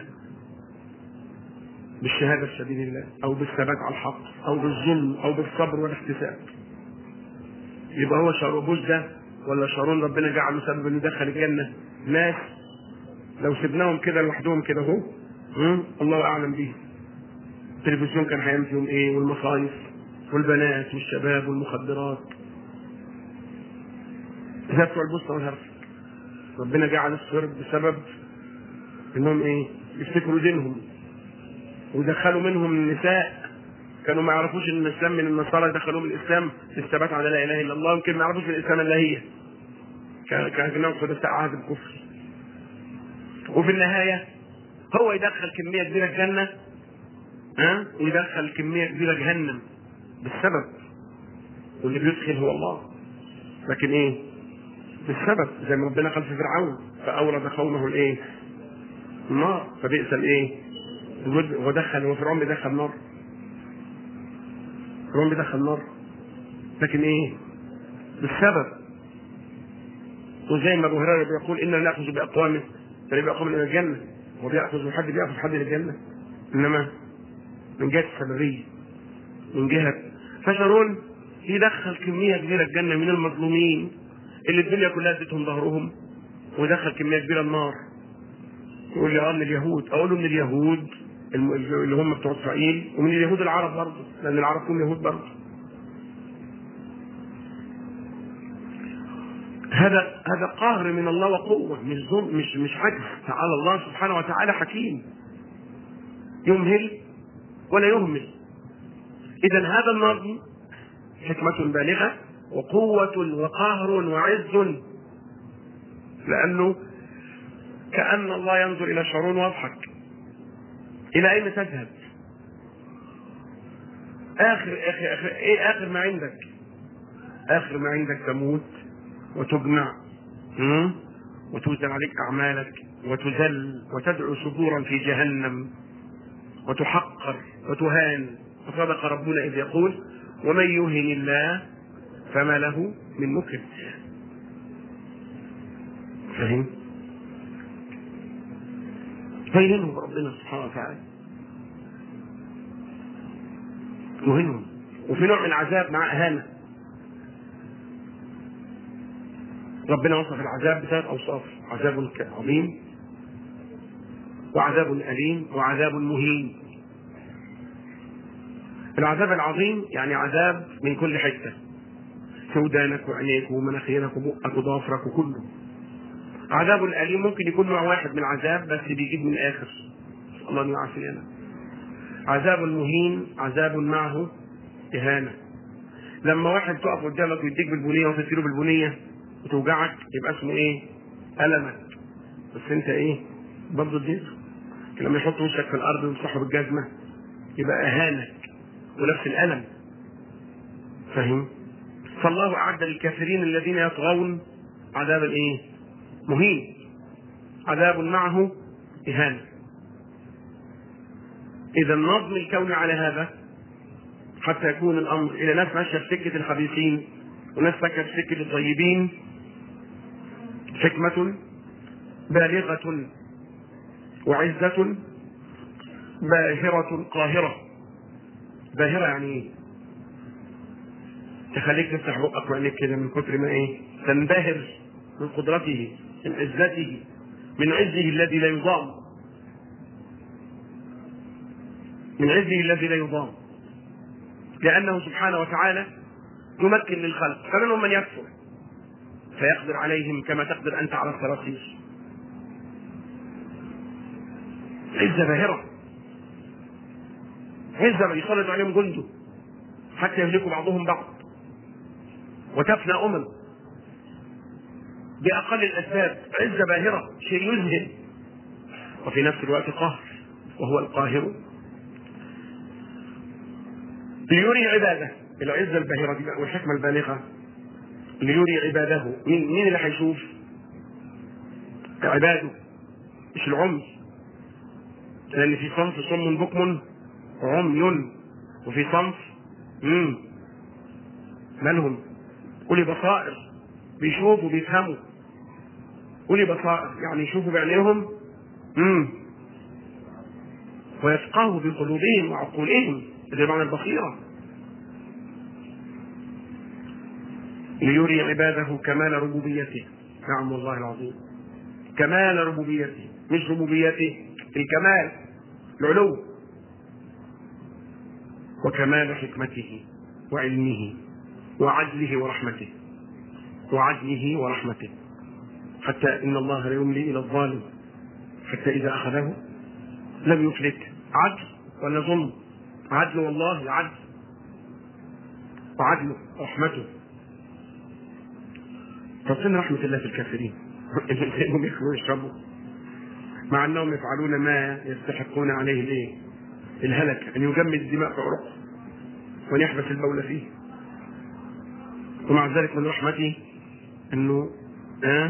بالشهادة في سبيل الله أو بالثبات على الحق أو بالظلم أو بالصبر والاحتساب يبقى هو شاربوش ده ولا شارون ربنا جعله سبب انه يدخل الجنة ناس لو سبناهم كده لوحدهم كده اهو الله اعلم بيهم التلفزيون كان هيعمل فيهم ايه والمصايف والبنات والشباب والمخدرات زي بتوع البوسطة والهرس ربنا جعل الصرب بسبب انهم ايه يفتكروا دينهم ودخلوا منهم النساء كانوا ما يعرفوش ان الاسلام من النصارى دخلوهم الاسلام للثبات على لا اله الا الله يمكن ما يعرفوش الاسلام الا هي كانهم حدثاء عهد الكفر وفي النهايه هو يدخل كميه كبيره الجنه ها ويدخل كميه كبيره جهنم بالسبب واللي بيدخل هو الله لكن ايه بالسبب زي ما ربنا قال في فرعون فاورد قومه الايه النار فبئس الايه ودخل وفرعون بيدخل نار فرعون بيدخل نار لكن ايه بالسبب وزي ما ابو هريره بيقول اننا ناخذ باقوام فلا باقوام الى الجنه هو بياخذ من حد بياخذ حد للجنه انما من جهه السببيه من جهه فشارون يدخل كميه كبيره الجنه من المظلومين اللي الدنيا كلها ادتهم ظهرهم ودخل كميه كبيره النار يقول لي اه من اليهود اقول له من اليهود اللي هم بتوع اسرائيل ومن اليهود العرب برضه لان العرب كلهم يهود برضه هذا هذا قهر من الله وقوه مش ظلم مش مش عجز تعالى الله سبحانه وتعالى حكيم يمهل ولا يهمل اذا هذا النظم حكمة بالغة وقوة وقهر وعز لأنه كأن الله ينظر إلى شارون ويضحك إلى أين تذهب؟ آخر آخر آخر إيه آخر ما عندك؟ آخر ما عندك تموت وتجمع وتوزن عليك أعمالك وتذل وتدعو صدورا في جهنم وتحقر وتهان وصدق ربنا إذ يقول ومن يهن الله فما له من مكرم فهم؟ فيهنهم ربنا سبحانه وتعالى يهنهم وفي نوع من العذاب مع اهانه ربنا وصف العذاب بثلاث اوصاف عذاب عظيم وعذاب اليم وعذاب مهين العذاب العظيم يعني عذاب من كل حته في ودانك وعينيك ومناخيرك وبقك وضوافرك وكله عذاب الأليم ممكن يكون نوع واحد من العذاب بس بيجيب من الآخر الله أن يعافينا عذاب المهين عذاب معه إهانة لما واحد تقف قدامك ويديك بالبنية وتديله بالبنية وتوجعك يبقى اسمه إيه؟ ألمك بس أنت إيه؟ برضه اديته لما يحط وشك في الأرض ويمسحه بالجزمة يبقى أهانك ونفس الألم فاهم؟ فالله أعد للكافرين الذين يطغون عذابا إيه؟ مهين عذاب معه إهانة إذا النظم الكوني على هذا حتى يكون الأمر إلى ناس ماشية في سكة الخبيثين وناس ماشية في سكة الطيبين حكمة بالغة وعزة باهرة قاهرة باهرة يعني ايه؟ تخليك تفتح بقك وعينيك كده من كتر ما ايه؟ تنبهر من قدرته من عزته من عزه الذي لا يضام من عزه الذي لا يضام لأنه سبحانه وتعالى يمكن للخلق فمنهم من يكفر فيقدر عليهم كما تقدر أنت على الصراصير عزة باهرة عزة يسلط عليهم جنده حتى يهلكوا بعضهم بعض وتفنى أمم بأقل الأسباب عزة باهرة شيء يذهل وفي نفس الوقت قهر وهو القاهر ليري عباده العزة الباهرة دي بقى والحكمة البالغة ليري عباده مين مين اللي هيشوف؟ عباده مش العمي لأن في صنف صم بكم عمي وفي صنف مم. من هم؟ قولي بصائر بيشوفوا بيفهموا قولي بصائر يعني يشوفوا بعينيهم مم. ويفقهوا بقلوبهم وعقولهم زي معنى البصيرة ليري عباده كمال ربوبيته نعم والله العظيم كمال ربوبيته مش ربوبيته الكمال العلو وكمال حكمته وعلمه وعدله ورحمته وعدله ورحمته حتى ان الله لا يملي الى الظالم حتى اذا اخذه لم يفلت عدل ولا ظلم عدل والله عدل وعدله رحمته فصلنا رحمة الله في الكافرين انهم ياكلوا ويشربوا مع انهم يفعلون ما يستحقون عليه الايه؟ الهلك ان يجمد الدماء في عروقه وان يحبس البول فيه ومع ذلك من رحمته انه آه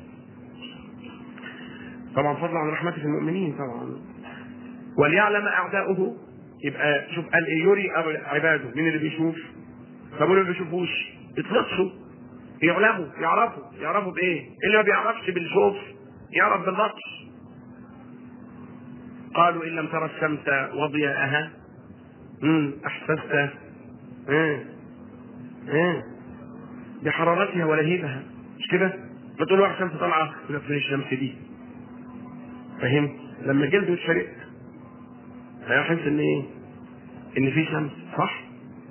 طبعا فضلا عن رحمته في المؤمنين طبعا وليعلم اعداؤه يبقى شوف قال ايه يري عباده مين اللي بيشوف طب اللي ما بيشوفوش يتلطشوا يعلموا يعرفوا يعرفوا بايه اللي ما بيعرفش بالشوف يعرف باللطش قالوا ان لم ترى الشمس وضياءها امم احسست ايه ايه بحرارتها ولهيبها مش كده؟ ما تقول واحد شمس طالعه يقول لك فين الشمس دي؟ فاهم؟ لما جلده يتشرق هيحس ان ايه؟ ان في شمس صح؟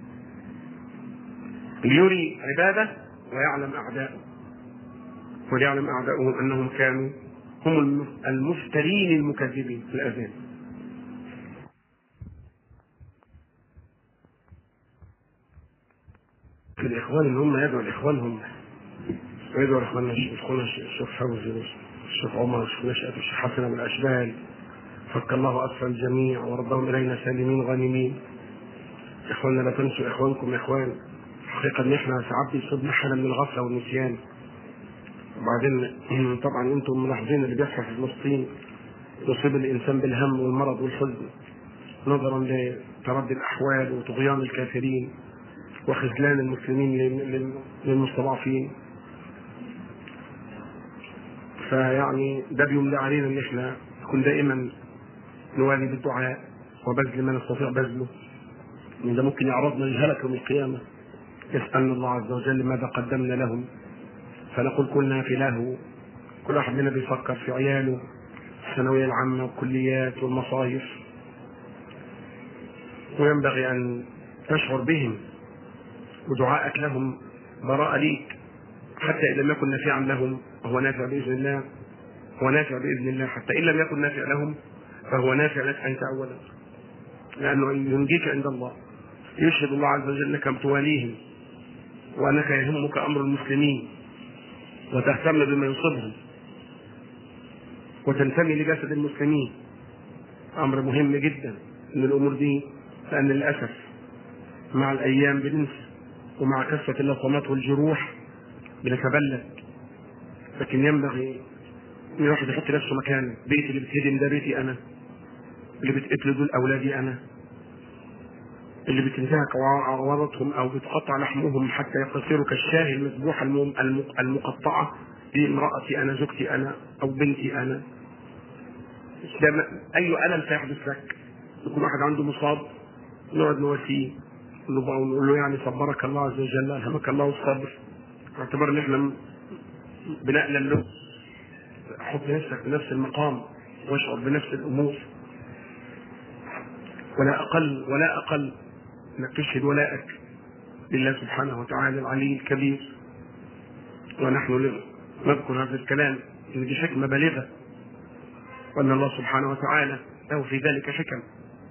ليري عباده ويعلم اعداؤه وليعلم اعداؤه انهم كانوا هم المفترين المكذبين في الاذان في الاخوان ان هم يدعوا لاخوانهم ويدعوا لاخواننا اخونا الشيخ فوزي والشيخ عمر والشيخ نشأت والشيخ حسن ابو الاشبال فك الله اسر الجميع وردهم الينا سالمين غانمين اخواننا لا تنسوا اخوانكم يا اخوان حقيقة ان احنا ساعات بيصيبنا حالة من الغفلة والنسيان وبعدين طبعا انتم ملاحظين اللي بيحصل في فلسطين يصيب الانسان بالهم والمرض والحزن نظرا لتردي الاحوال وطغيان الكافرين وخذلان المسلمين للمستضعفين فيعني ده بيملى علينا ان احنا نكون دائما نوالي بالدعاء وبذل ما نستطيع بذله ان ده ممكن يعرضنا للهلك يوم القيامه يسألنا الله عز وجل ماذا قدمنا لهم فنقول كلنا في له كل واحد منا بيفكر في عياله الثانوية العامة والكليات والمصايف وينبغي أن تشعر بهم ودعائك لهم براءة ليك حتى إن لم يكن نافعا لهم وهو نافع بإذن الله هو نافع بإذن الله حتى إن لم يكن نافع لهم فهو نافع لك أنت أولا لأنه ينجيك عند الله يشهد الله عز وجل أنك تواليهم وأنك يهمك أمر المسلمين وتهتم بما يصيبهم وتنتمي لجسد المسلمين أمر مهم جدا من الأمور دي لأن للأسف مع الأيام بننسى ومع كثرة اللطمات والجروح بنتبلد لكن ينبغي ان الواحد يحط نفسه مكان بيتي اللي بتهدم ده بيتي انا اللي بتقتل دول اولادي انا اللي بتنتهك عوراتهم او بتقطع لحمهم حتى يصيروا كالشاه المذبوحه المقطعه دي امرأتي أنا زوجتي أنا أو بنتي أنا ده م- أي ألم سيحدث لك يكون واحد عنده مصاب نقعد نواسيه نقول له بقى- نقول له يعني صبرك الله عز وجل ألهمك الله الصبر اعتبر ان احنا م- بنقل له حط نفسك في نفس المقام واشعر بنفس الامور ولا اقل ولا اقل انك تشهد ولائك لله سبحانه وتعالى العلي الكبير ونحن نذكر هذا الكلام ان دي حكمه بالغه وان الله سبحانه وتعالى له في ذلك حكم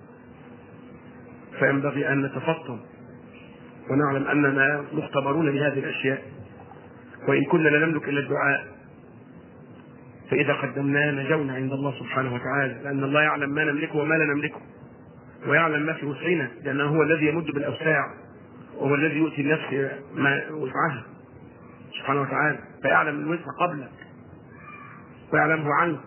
فينبغي ان نتفطن ونعلم اننا مختبرون بهذه الاشياء وان كنا لا نملك الا الدعاء فاذا قدمناه نجونا عند الله سبحانه وتعالى لان الله يعلم ما نملكه وما لا نملكه ويعلم ما في وسعنا لانه هو الذي يمد بالاوساع وهو الذي يؤتي النفس ما وسعها سبحانه وتعالى فيعلم الوسع قبلك ويعلمه عنك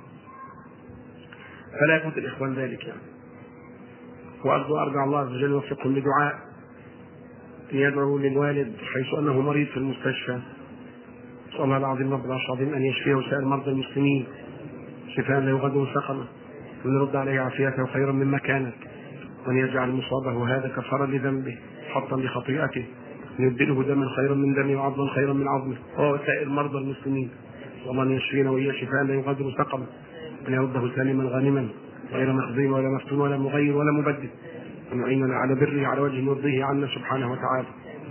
فلا يفوت الاخوان ذلك يعني وارجو ارجع الله عز وجل يوفقهم لدعاء ان يدعوا للوالد حيث انه مريض في المستشفى نسال الله العظيم رب العرش العظيم ان يشفيه وسائر مرضى المسلمين شفاء لا يغادر سقما وان يرد عليه عافيته خيرا مما كانت وان يجعل مصابه هذا كفارا لذنبه حطا لخطيئته ان يبدله دما خيرا من دمه وعظما خيرا من عظمه وهو وسائر مرضى المسلمين نسال الله ان يشفينا واياه شفاء لا يغادر سقما ان يرده سالما غانما غير مخزي ولا مفتون ولا مغير ولا مبدل أن يعيننا على بره على وجه يرضيه عنا سبحانه وتعالى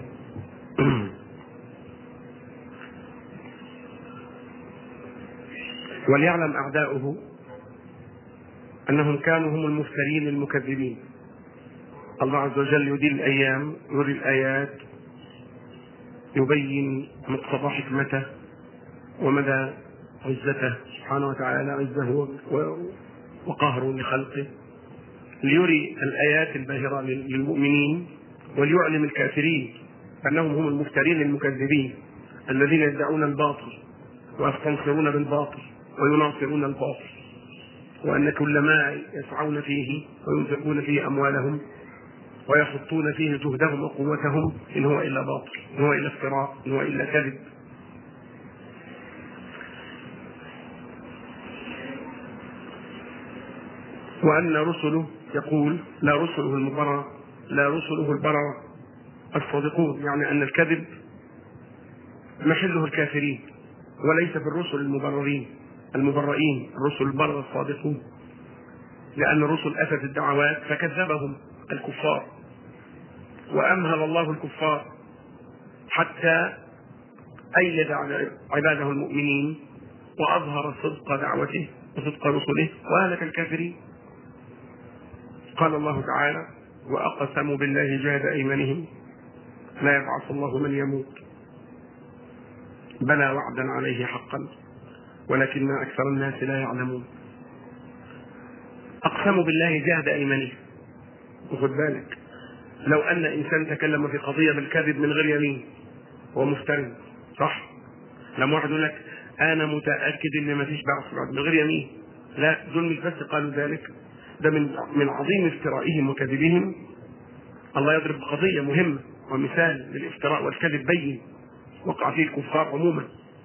وليعلم أعداؤه أنهم كانوا هم المفترين المكذبين الله عز وجل يدير الأيام يري الآيات يبين مقتضى حكمته ومدى عزته سبحانه وتعالى عزه و- وقهره لخلقه ليري الآيات الباهرة لل- للمؤمنين وليعلم الكافرين أنهم هم المفترين المكذبين الذين يدعون الباطل ويستنصرون بالباطل ويناصرون الباطل وأن كل ما يسعون فيه وينفقون فيه أموالهم ويحطون فيه جهدهم وقوتهم إن هو إلا باطل إن هو إلا افتراء إن هو إلا كذب وأن رسله يقول لا رسله المبرر لا رسله البرر الصادقون يعني أن الكذب محله الكافرين وليس في الرسل المبررين المبرئين الرسل البرر الصادقون لأن الرسل أتت الدعوات فكذبهم الكفار وأمهل الله الكفار حتى أيد على عباده المؤمنين وأظهر صدق دعوته وصدق رسله وأهلك الكافرين قال الله تعالى وأقسموا بالله جهد أيمانهم لا يبعث الله من يموت بلى وعدا عليه حقا ولكن أكثر الناس لا يعلمون أقسموا بالله جهد أيمانهم وخد بالك لو أن إنسان تكلم في قضية بالكذب من غير يمين هو مفتري صح لما واحد يقول لك أنا متأكد إن ما فيش بعث بعد من غير يمين لا دول مش بس قالوا ذلك ده من من عظيم افترائهم وكذبهم الله يضرب قضية مهمة ومثال للافتراء والكذب بين وقع فيه الكفار عموما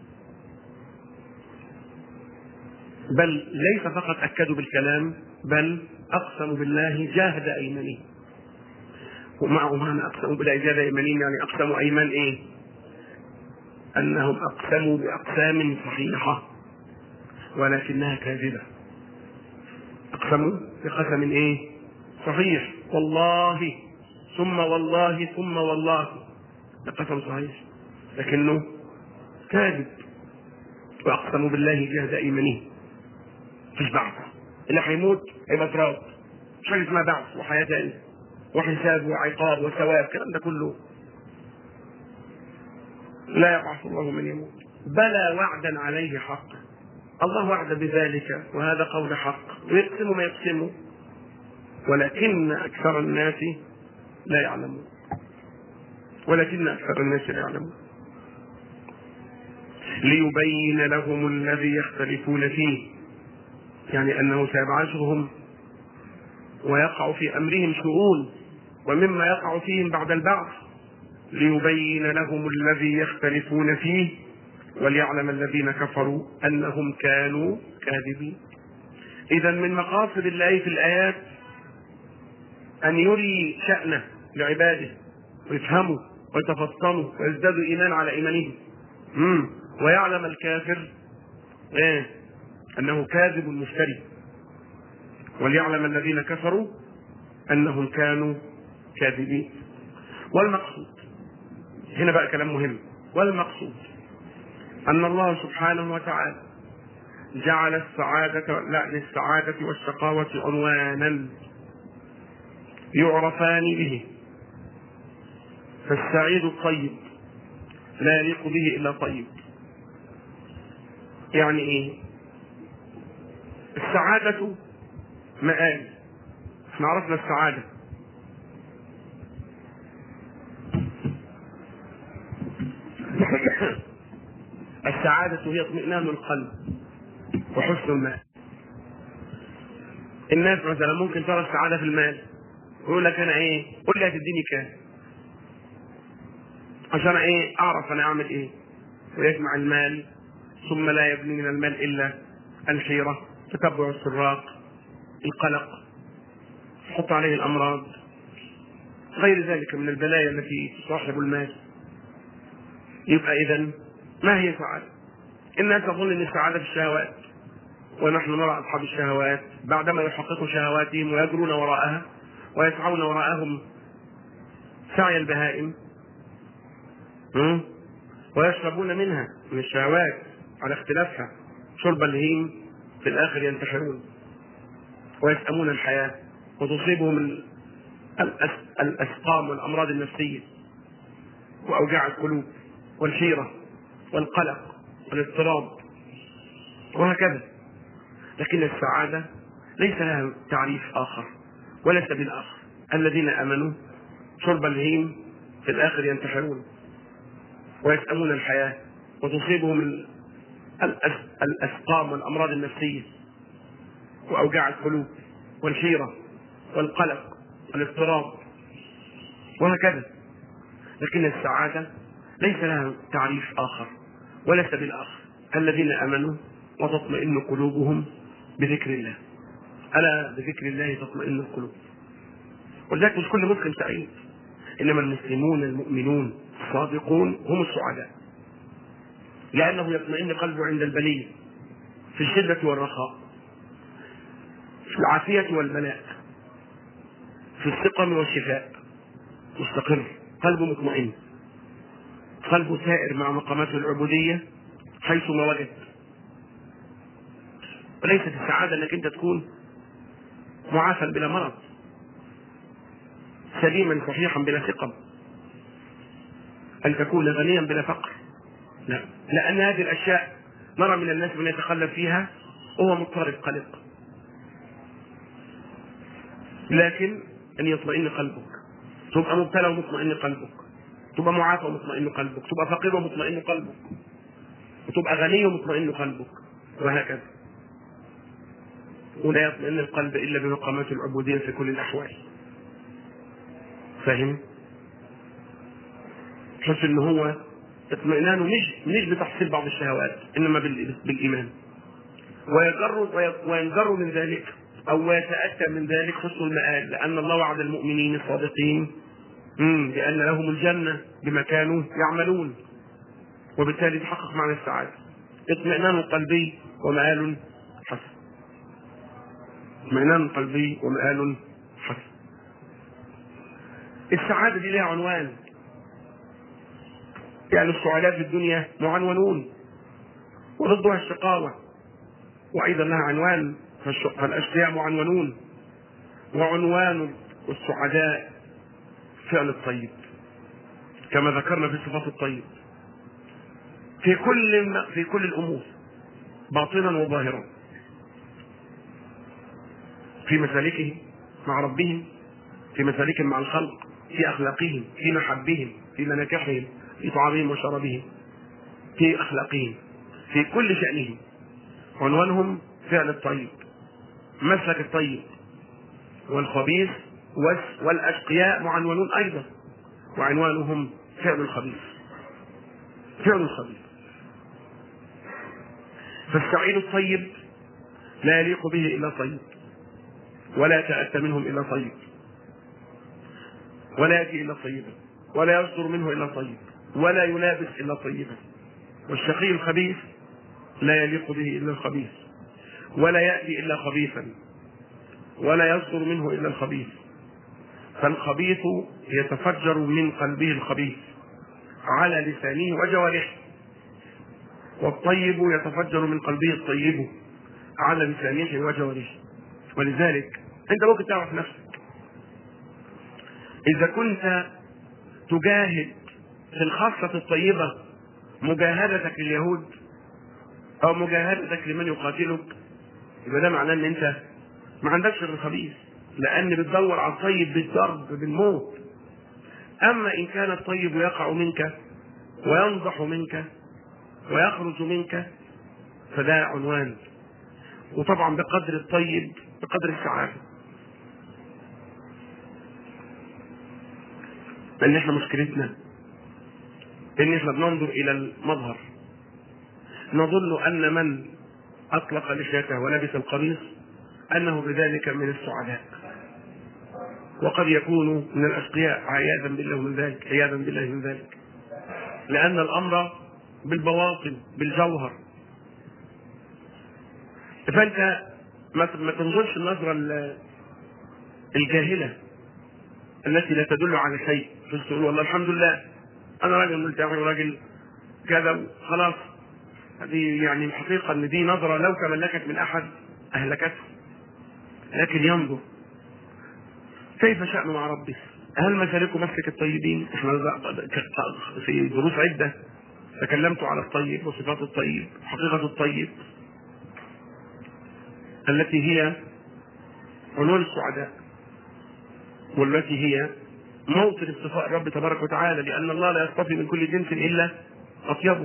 بل ليس فقط أكدوا بالكلام بل أقسموا بالله جاهد أيمانهم ومعه معنى أقسموا بالله جاهد أيمانهم يعني أقسموا أيمان إيه؟ أنهم أقسموا بأقسام صحيحة ولكنها كاذبة أقسموا بقسم إيه؟ صحيح والله ثم والله ثم والله ده قسم صحيح لكنه كاذب وأقسموا بالله جهد أيمانهم مفيش بعث اللي هيموت هيبقى تراب مش حاجة اسمها بعث وحياة تانية وحساب وعقاب وثواب الكلام ده كله لا يبعث الله من يموت بلى وعدا عليه حقا الله وعد بذلك وهذا قول حق ويقسم ما يقسمه ولكن أكثر الناس لا يعلمون ولكن أكثر الناس لا يعلمون ليبين لهم الذي يختلفون فيه يعني أنه سيبعثهم ويقع في أمرهم شؤون ومما يقع فيهم بعد البعث ليبين لهم الذي يختلفون فيه وليعلم الذين كفروا انهم كانوا كاذبين اذا من مقاصد الله في الايات ان يري شانه لعباده ويفهموا ويتفطنوا ويزدادوا ايمان على ايمانهم مم. ويعلم الكافر ايه انه كاذب مفتري وليعلم الذين كفروا انهم كانوا كاذبين والمقصود هنا بقى كلام مهم والمقصود ان الله سبحانه وتعالى جعل السعادة لا للسعادة والشقاوة عنوانا يعرفان به فالسعيد الطيب لا يليق به الا طيب يعني ايه السعادة مآل احنا عرفنا السعادة السعادة هي اطمئنان القلب وحسن المال الناس مثلا ممكن ترى السعادة في المال ويقول لك انا ايه قول لي هتديني كام عشان ايه اعرف انا اعمل ايه ويجمع المال ثم لا يبني من المال الا الحيرة تتبع السراق القلق حط عليه الامراض غير ذلك من البلايا التي تصاحب المال يبقى اذا ما هي سعادة الناس تظن ان السعادة في الشهوات ونحن نرى اصحاب الشهوات بعدما يحققوا شهواتهم ويجرون وراءها ويسعون وراءهم سعي البهائم م? ويشربون منها من الشهوات على اختلافها شرب الهيم في الاخر ينتحرون ويسأمون الحياة وتصيبهم ال- الأس- الأسقام والأمراض النفسية وأوجاع القلوب والحيرة والقلق والاضطراب وهكذا لكن السعادة ليس لها تعريف آخر ولا سبيل آخر الذين آمنوا شرب الهيم في الآخر ينتحرون ويسأمون الحياة وتصيبهم ال- الأس- الأسقام والأمراض النفسية وأوجاع القلوب والحيرة والقلق والاضطراب وهكذا لكن السعادة ليس لها تعريف آخر ولا سبيل آخر الذين آمنوا وتطمئن قلوبهم بذكر الله ألا بذكر الله تطمئن القلوب ولذلك مش كل مسلم سعيد إنما المسلمون المؤمنون الصادقون هم السعداء لأنه يطمئن قلبه عند البلية في الشدة والرخاء في العافية والبلاء في السقم والشفاء مستقر قلبه مطمئن قلبه سائر مع مقاماته العبودية حيثما وجد وليست السعادة انك انت تكون معافى بلا مرض سليما صحيحا بلا سقم ان تكون غنيا بلا فقر لا لان هذه الاشياء نرى من الناس من يتخلف فيها وهو مضطرب قلق لكن ان يطمئن قلبك تبقى مبتلى ومطمئن قلبك تبقى معافى ومطمئن قلبك تبقى فقير ومطمئن قلبك وتبقى غني ومطمئن قلبك وهكذا ولا يطمئن القلب الا بمقامات العبوديه في كل الاحوال فاهم تحس ان هو اطمئنانه مش مش بتحصيل بعض الشهوات انما بال- بالايمان ويجر وينجر من ذلك او يتاتى من ذلك حسن المآل لان الله وعد المؤمنين الصادقين مم، بان لهم الجنه بما كانوا يعملون وبالتالي تحقق معنى السعاده اطمئنان قلبي ومآل حسن اطمئنان قلبي ومآل حسن السعادة دي لها عنوان يعني السعداء في الدنيا معنونون وضدها الشقاوة وأيضا لها عنوان فالش- فالأشقياء معنونون وعنوان السعداء فعل الطيب كما ذكرنا في صفات الطيب في كل في كل الأمور باطنا وظاهرا في مسالكهم مع ربهم في مسالكهم مع الخلق في أخلاقهم في محبهم في مناكحهم في طعامهم وشرابهم في أخلاقهم في كل شأنهم عنوانهم فعل الطيب مسلك الطيب والخبيث والس- والأشقياء معنونون أيضا وعنوانهم فعل الخبيث فعل الخبيث فالسعيد الطيب لا يليق به الا طيب ولا يتاتى منهم الا طيب ولا ياتي الا طيبا ولا يصدر منه الا طيب ولا يلابس الا طيبا والشقي الخبيث لا يليق به الا الخبيث ولا ياتي الا خبيثا ولا يصدر منه الا الخبيث فالخبيث يتفجر من قلبه الخبيث على لسانه وجوارحه والطيب يتفجر من قلبه الطيب على لسانه وجوارحه ولذلك انت ممكن تعرف نفسك اذا كنت تجاهد في الخاصة الطيبة مجاهدتك لليهود او مجاهدتك لمن يقاتلك يبقى ده معناه ان انت ما عندكش غير الخبيث لان بتدور على الطيب بالضرب بالموت اما ان كان الطيب يقع منك وينضح منك ويخرج منك فده عنوان وطبعا بقدر الطيب بقدر السعاده لان احنا مشكلتنا ان احنا بننظر الى المظهر نظن ان من اطلق لحيته ولبس القميص انه بذلك من السعداء وقد يكون من الاشقياء عياذا بالله من ذلك عياذا بالله من ذلك لان الامر بالبواطن بالجوهر فانت ما تنظرش النظره الجاهله التي لا تدل على شيء بس تقول والله الحمد لله انا راجل ملتحي وراجل كذا خلاص هذه يعني الحقيقه ان دي نظره لو تملكت من احد اهلكته لكن ينظر كيف شأنه مع ربه؟ هل مسالكه مسلك الطيبين؟ احنا في دروس عده تكلمت على الطيب وصفات الطيب وحقيقة الطيب التي هي عنوان السعداء والتي هي موطن اصطفاء الرب تبارك وتعالى لأن الله لا يصطفي من كل جنس إلا أطيبه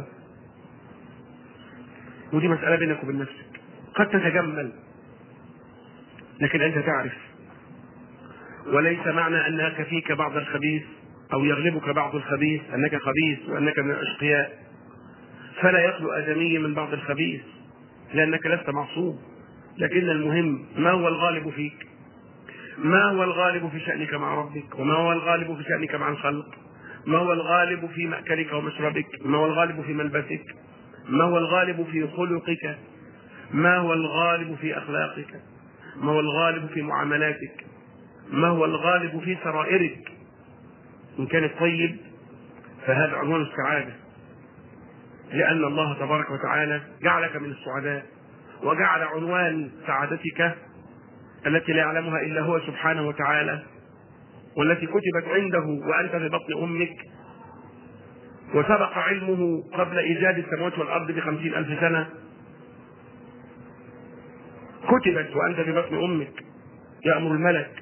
ودي مسألة بينك وبين نفسك قد تتجمل لكن أنت تعرف وليس معنى أنك فيك بعض الخبيث أو يغلبك بعض الخبيث أنك خبيث وأنك من الأشقياء فلا يخلو آدمي من بعض الخبيث لأنك لست معصوم لكن المهم ما هو الغالب فيك ما هو الغالب في شأنك مع ربك وما هو الغالب في شأنك مع الخلق ما هو الغالب في مأكلك ومشربك ما هو الغالب في ملبسك ما هو الغالب في خلقك ما هو الغالب في أخلاقك ما هو الغالب في معاملاتك ما هو الغالب في سرائرك إن كانت طيب فهذا عنوان السعادة لأن الله تبارك وتعالى جعلك من السعداء وجعل عنوان سعادتك التي لا يعلمها إلا هو سبحانه وتعالى والتي كتبت عنده وأنت في بطن أمك وسبق علمه قبل إيجاد السماوات والأرض بخمسين ألف سنة كتبت وأنت في بطن أمك يأمر الملك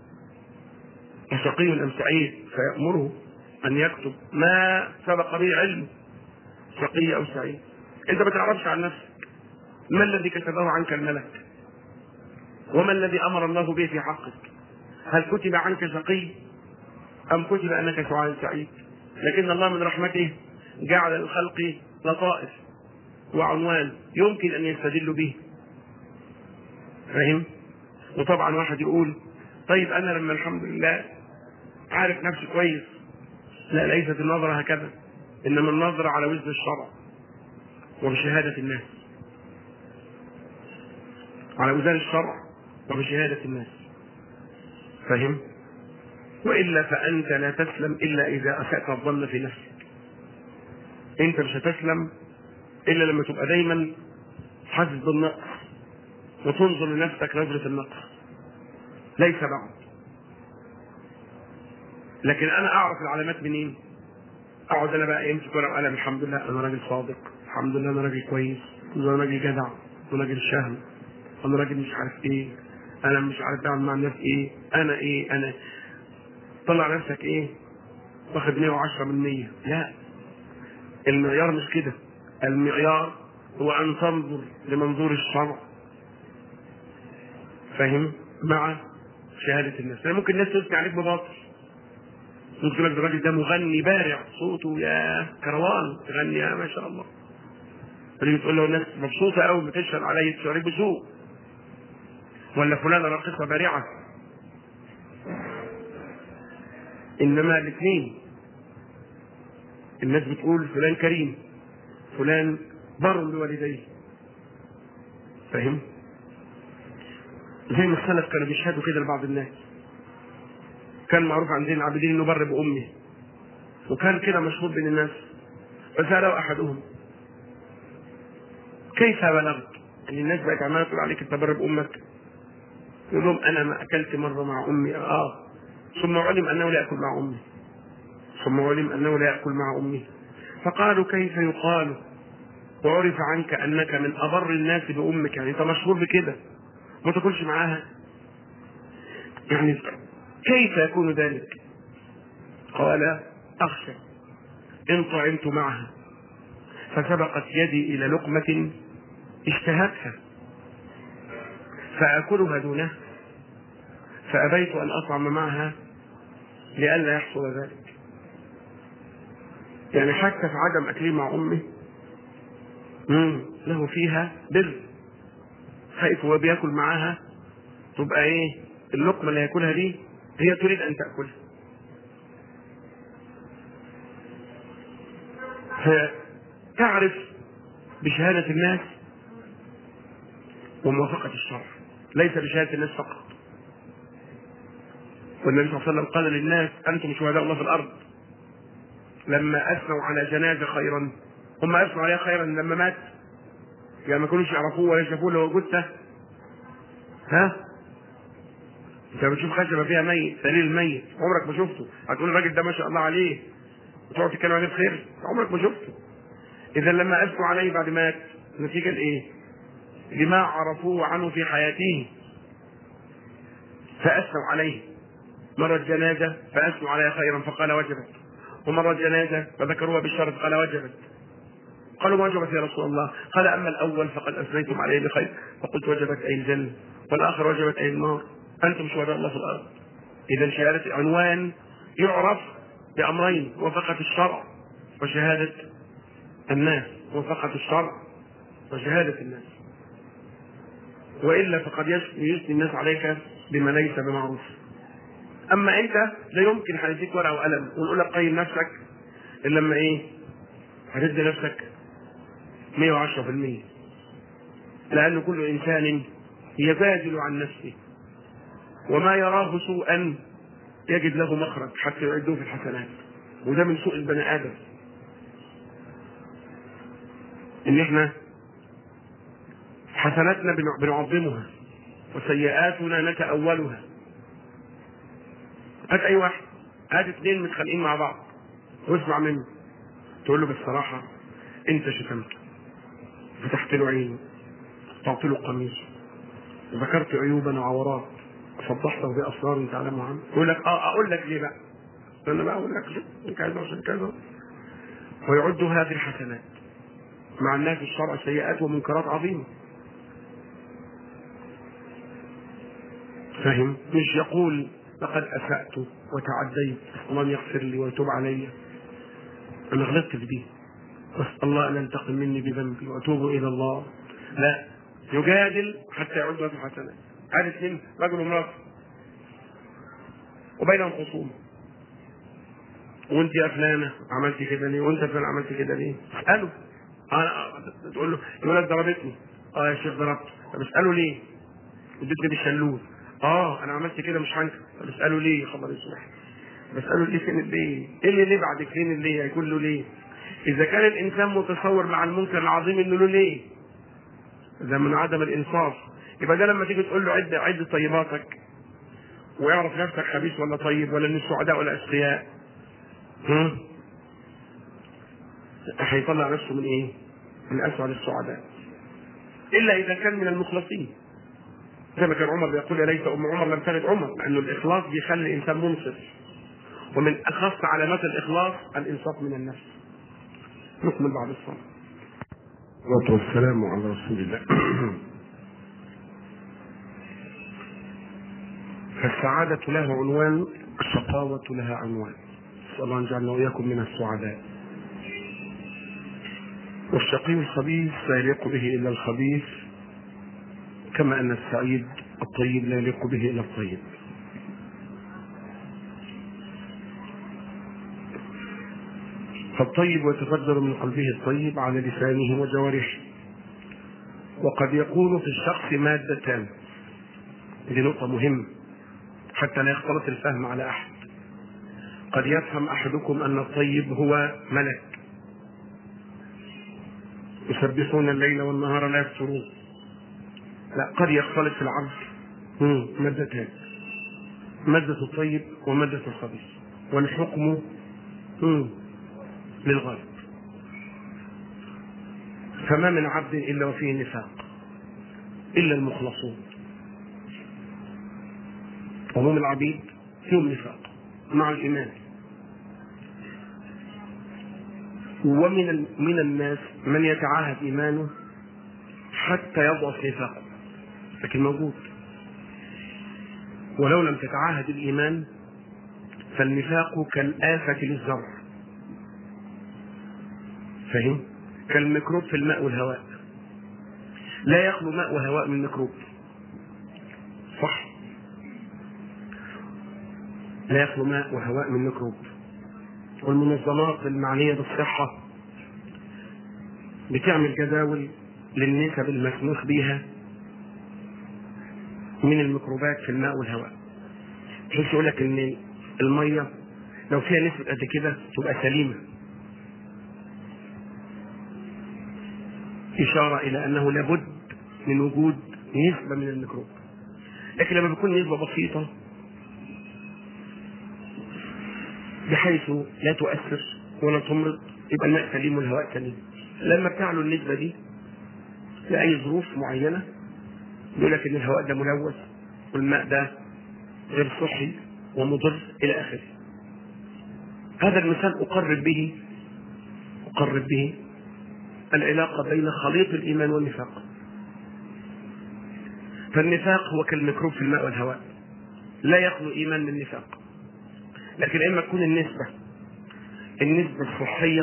شقي أم سعيد فيأمره أن يكتب ما سبق به علمه شقي أو سعيد أنت ما تعرفش عن نفسك ما الذي كتبه عنك الملك وما الذي أمر الله به في حقك هل كتب عنك شقي أم كتب أنك سعيد لكن الله من رحمته جعل للخلق لطائف وعنوان يمكن أن يستدلوا به فاهم وطبعا واحد يقول طيب أنا لما الحمد لله عارف نفسي كويس لا ليست النظرة هكذا إنما النظرة على وزن الشرع وبشهادة الناس على وزن الشرع وبشهادة الناس فهم؟ وإلا فأنت لا تسلم إلا إذا أسأت الظن في نفسك أنت مش هتسلم إلا لما تبقى دايما حاسس بالنقص وتنظر لنفسك نظرة النقص ليس بعد لكن أنا أعرف العلامات منين؟ أقعد أنا بقى أمسك ورقة وقلم الحمد لله أنا راجل صادق الحمد لله أنا راجل كويس أنا راجل جدع أنا راجل شهم أنا راجل مش عارف إيه أنا مش عارف أعمل مع الناس إيه أنا إيه أنا طلع نفسك إيه واخد 110 من 100 لا المعيار مش كده المعيار هو أن تنظر لمنظور الشرع فاهم مع شهادة الناس يعني ممكن الناس تثني عليك بباطل ممكن لك الراجل ده مغني بارع صوته يا كروان يغني يا ما شاء الله اللي بتقول له الناس مبسوطه قوي بتشهد علي تشارك بسوء ولا فلانه راقصه بارعه انما الاثنين الناس بتقول فلان كريم فلان بر بوالديه فاهم زي ما السلف كانوا بيشهدوا كده لبعض الناس كان معروف عند زين العابدين انه بر بامه وكان كده مشهور بين الناس فسأله احدهم كيف بلغت؟ يعني الناس بقت عماله تقول عليك انت بر بامك يقول لهم انا ما اكلت مره مع امي اه ثم علم انه لا ياكل مع امي ثم علم انه لا ياكل مع امه فقالوا كيف يقال وعرف عنك انك من ابر الناس بامك يعني انت مشهور بكده ما تاكلش معاها يعني كيف يكون ذلك قال اخشى ان طعمت معها فسبقت يدي الى لقمه اشتهتها فاكلها دونها فابيت ان اطعم معها لئلا يحصل ذلك يعني حتى في عدم اكلي مع امي مم. له فيها بر خايف هو بياكل معاها تبقى ايه اللقمه اللي هياكلها دي هي تريد ان تاكلها فتعرف بشهاده الناس وموافقه الشرع ليس بشهاده الناس فقط والنبي صلى الله عليه وسلم قال للناس انتم شهداء الله في الارض لما اثنوا على جنازه خيرا هم اثنوا عليها خيرا لما مات يعني ما كانوش يعرفوه ولا شافوه لو جثه ها انت بتشوف خشبه فيها ميت سليل الميت عمرك ما شفته هتقول الراجل ده ما شاء الله عليه وتقعد تتكلم عليه بخير عمرك ما شفته اذا لما اثنوا عليه بعد مات النتيجه الايه؟ لما عرفوه عنه في حياته فاثنوا عليه مرت جنازه فاثنوا عليها خيرا فقال وجبت ومرت جنازه فذكروها بالشر فقال وجبت قالوا ما وجبت يا رسول الله قال اما الاول فقد اثنيتم عليه بخير فقلت وجبت اي الجنه والاخر وجبت اي النار انتم شهداء الله في الارض اذا شهاده عنوان يعرف بامرين وفقه الشرع وشهاده الناس وفقه الشرع وشهاده الناس والا فقد يثني الناس عليك بما ليس بمعروف اما انت لا يمكن هنديك ورقه وقلم ونقول لك قيم نفسك الا لما ايه هتدي نفسك 110% لأن كل إنسان يبادل عن نفسه وما يراه سوءا يجد له مخرج حتى يعده في الحسنات وده من سوء البني آدم إن إحنا حسناتنا بنعظمها وسيئاتنا نتأولها هات أي واحد هات اثنين متخانقين مع بعض واسمع منه تقول له بالصراحة أنت شتمته فتحت له عينه قطعت له قميصه ذكرت عيوبا وعورات فضحته باسرار تعلمها عنه يقول لك اه اقول لك ليه بقى انا بقى اقول لك كذا عشان كذا ويعد هذه الحسنات مع الناس الشرع سيئات ومنكرات عظيمه فهم مش يقول لقد اسات وتعديت اللهم يغفر لي ويتوب علي انا غلطت في دي واسال الله ان ينتقم مني بذنبي واتوب الى الله لا يجادل حتى يعد في الحسنات هذا اثنين رجل وامراه وبينهم خصومه وانت يا فلانه عملتي كده ليه وانت فلان عملت كده ليه اساله انا تقول له يقول لك ضربتني اه يا شيخ ضربت طب اساله ليه اديتني بالشلوت اه انا عملت كده مش هنكر طب اساله ليه خبر يسمح بساله ليه فين الليه ايه اللي ليه بعد فين الليه هيكون له ليه اذا كان الانسان متصور مع المنكر العظيم انه له ليه ده من عدم الانصاف يبقى ده لما تيجي تقول له عد عد طيباتك ويعرف نفسك خبيث ولا طيب ولا ان السعداء ولا اشقياء هم؟ هيطلع نفسه من ايه؟ من اسعد السعداء الا اذا كان من المخلصين زي ما كان عمر بيقول يا ليت ام عمر لم تلد عمر لانه الاخلاص بيخلي الانسان منصف ومن اخص علامات الاخلاص الانصاف من النفس نكمل بعد الصلاه والصلاة والسلام على رسول الله فالسعادة لها عنوان الشقاوة لها عنوان نسأل الله أن يجعلنا وإياكم من السعداء والشقي الخبيث لا يليق به إلا الخبيث كما أن السعيد الطيب لا يليق به إلا الطيب فالطيب يتفجر من قلبه الطيب على لسانه وجوارحه وقد يكون في الشخص مادتان دي نقطة مهمة حتى لا يختلط الفهم على أحد قد يفهم أحدكم أن الطيب هو ملك يسبحون الليل والنهار لا يفترون لا قد يختلط في العبد مادتان مادة الطيب ومادة الخبيث والحكم للغالب فما من عبد إلا وفيه نفاق إلا المخلصون عموم العبيد فيهم نفاق مع الإيمان ومن من الناس من يتعاهد إيمانه حتى يضعف نفاقه لكن موجود ولو لم تتعاهد الإيمان فالنفاق كالآفة للزرع فهم؟ كالميكروب في الماء والهواء لا يخلو ماء وهواء من ميكروب صح لا يخلو ماء وهواء من ميكروب والمنظمات المعنية بالصحة بتعمل جداول للنسب المسموح بها من الميكروبات في الماء والهواء بحيث يقول لك ان الميه لو فيها نسبة قد كده تبقى سليمة إشارة إلى أنه لابد من وجود نسبة من الميكروب لكن لما بيكون نسبة بسيطة بحيث لا تؤثر ولا تمرض يبقى الماء سليم والهواء سليم لما بتعلو النسبة دي لأي ظروف معينة يقول لك إن الهواء ده ملوث والماء ده غير صحي ومضر إلى آخره هذا المثال أقرب به أقرب به العلاقة بين خليط الإيمان والنفاق فالنفاق هو كالميكروب في الماء والهواء لا يخلو إيمان من نفاق لكن إما تكون النسبة النسبة الصحية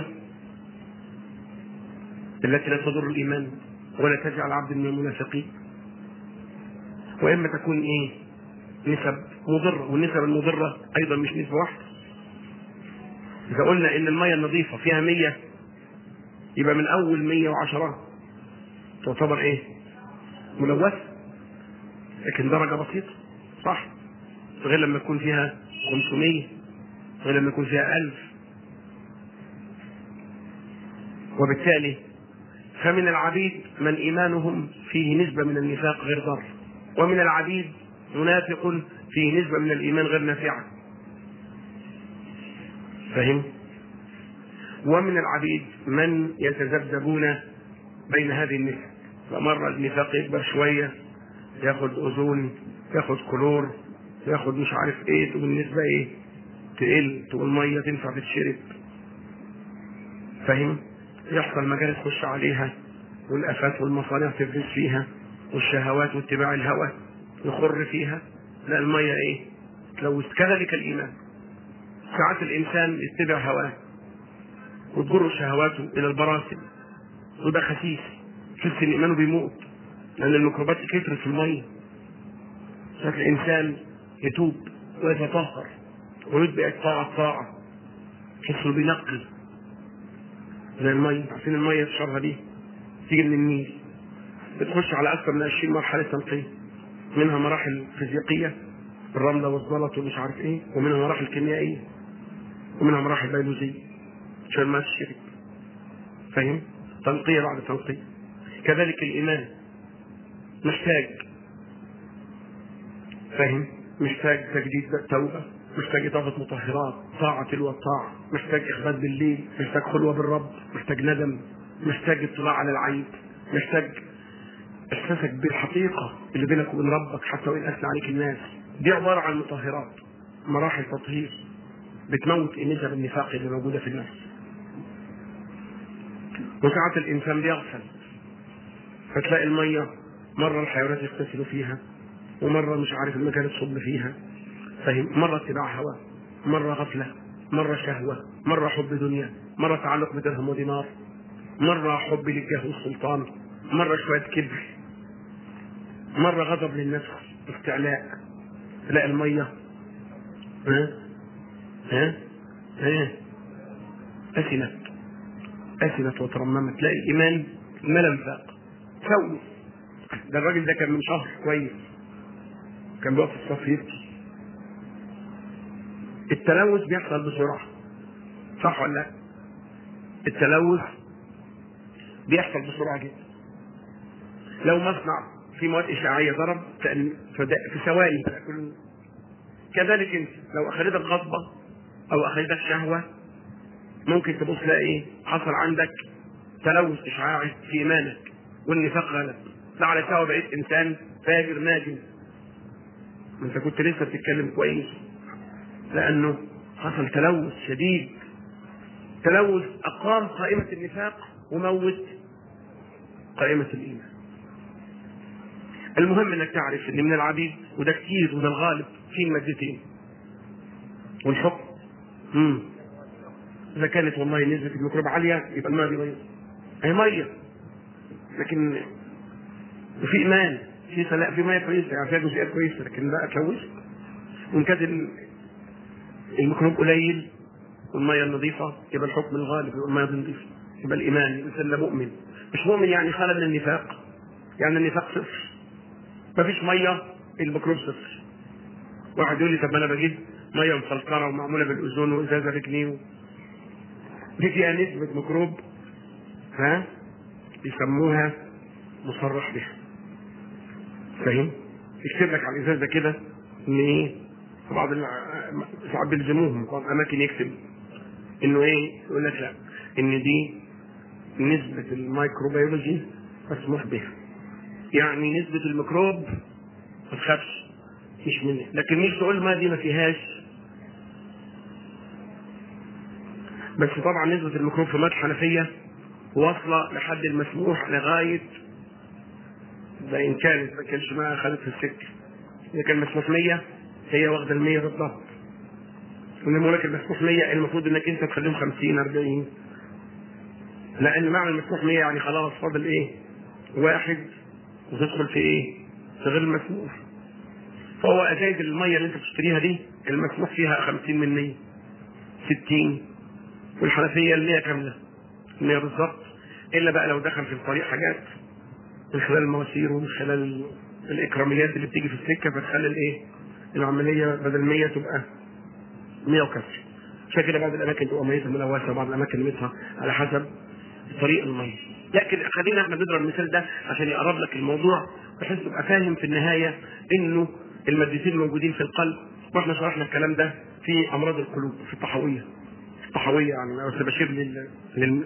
التي لا تضر الإيمان ولا تجعل عبد من المنافقين وإما تكون إيه نسب مضرة والنسب المضرة أيضا مش نسبة واحدة إذا قلنا إن المية النظيفة فيها مية يبقى من أول مية وعشرة تعتبر إيه ملوثة لكن درجة بسيطة صح غير لما يكون فيها 500 غير لما يكون فيها 1000 وبالتالي فمن العبيد من إيمانهم فيه نسبة من النفاق غير ضر ومن العبيد منافق فيه نسبة من الإيمان غير نافعة فهم؟ ومن العبيد من يتذبذبون بين هذه النسب فمرة النفاق يكبر شوية ياخد أوزون ياخد كلور ياخد مش عارف ايه تقول النسبة ايه تقل تقول مية تنفع تتشرب فاهم يحصل مجال تخش عليها والافات والمصانع تفرز فيها والشهوات واتباع الهوى يخر فيها لا المية ايه تلوث كذلك الايمان ساعات الانسان يتبع هواه وتجر شهواته الى البراسل وده خسيس تحس ان ايمانه بيموت لان الميكروبات كترت في الميه ساعات الانسان يتوب ويتطهر ويتبع الطاعه الطاعه تحس انه بينقي زي الميه عارفين الميه تشربها دي تيجي من النيل بتخش على اكثر من 20 مرحله تنقيه منها مراحل فيزيائيه الرمله والزلط ومش عارف ايه ومنها مراحل كيميائيه ومنها مراحل بيولوجيه عشان ما تشرب فاهم تنقيه بعد تنقيه كذلك الايمان محتاج فاهم محتاج تجديد توبه محتاج إضافة مطهرات طاعة تلو الطاعة محتاج إخبات بالليل محتاج خلوة بالرب محتاج ندم محتاج اطلاع على العيب محتاج إحساسك بالحقيقة اللي بينك وبين ربك حتى وإن أثنى عليك الناس دي عبارة عن مطهرات مراحل تطهير بتموت نسب النفاق اللي موجودة في الناس وساعات الإنسان بيغفل فتلاقي المية مرة الحيوانات يغتسلوا فيها ومرة مش عارف المكان تصب فيها فهم مرة اتباع هوى مرة غفلة مرة شهوة مرة حب دنيا مرة تعلق بدرهم ودينار مرة حب للجاه والسلطان مرة شوية كبر مرة غضب للنفس استعلاء تلاقي المية ها ها ها أسنت أسنت وترممت تلاقي الإيمان ملا انفاق سوي ده الراجل ده كان من شهر كويس كان بيقف في الصف يبكي التلوث بيحصل بسرعة صح ولا لا؟ التلوث بيحصل بسرعة جدا لو مصنع في مواد إشعاعية ضرب فإن- فده- في ثواني كل- كذلك انت لو اخذتك غضبة او اخذتك شهوة ممكن تبص تلاقي ايه حصل عندك تلوث اشعاعي في ايمانك والنفاق غلب لا على سوا بقيت انسان فاجر ناجم ما انت كنت لسه بتتكلم كويس لانه حصل تلوث شديد تلوث اقام قائمة النفاق وموت قائمة الايمان المهم انك تعرف ان من العبيد وده كتير وده الغالب في المادتين والحكم امم اذا كانت والله نسبة الميكروب عالية يبقى الماء بيغير هي مية لكن وفي ايمان في سلاء في ميه كويسه يعني فيها جزيئات كويسه لكن بقى تلوث وان كان ال- الميكروب قليل والميه النظيفه يبقى الحكم الغالب يبقى الميه دي نظيفه يبقى الايمان الانسان ده مؤمن مش مؤمن يعني خلى من النفاق يعني النفاق صفر مفيش ميه الميكروب صفر واحد يقول لي طب انا بجيب ميه مسلطنه ومعموله بالاوزون وازازه بجنيه و- دي فيها نسبه ميكروب ها يسموها مصرح بها فاهم؟ يكتب لك على الازازه كده ان ايه بعض الع- ساعات بيلزموهم بعض الاماكن يكتب انه ايه يقول لك لا ان دي نسبه الميكروبيولوجي مسموح بها يعني نسبه الميكروب ما تخافش مش منه لكن مش تقول ما دي ما فيهاش بس طبعا نسبه الميكروب في ماء الحنفيه واصله لحد المسموح لغايه ده ان كانت ما كانش ما خدت في السكه اذا كان مسموح 100 هي واخده ال 100 بالضبط ولما لك المسموح 100 المفروض انك انت تخليهم 50 40 لان معنى المسموح 100 يعني خلاص فاضل ايه؟ واحد وتدخل في ايه؟ في غير المسموح فهو ازايز الميه اللي انت بتشتريها دي المسموح فيها 50 من 100 60 والحنفيه ال 100 كامله 100 بالظبط الا بقى لو دخل في الطريق حاجات من خلال المواسير ومن خلال ال- الاكراميات اللي بتيجي في السكه فتخلي الايه؟ العمليه بدل 100 تبقى 100 وكسر. عشان كده بعض الاماكن تبقى ميتها ملوثه وبعض الاماكن ميتها على حسب طريق الميه. لكن خلينا احنا نضرب المثال ده عشان يقرب لك الموضوع بحيث تبقى فاهم في النهايه انه المادتين موجودين في القلب واحنا شرحنا الكلام ده في امراض القلوب في الطحاويه. الطحاويه يعني انا بس بشير لل... لل...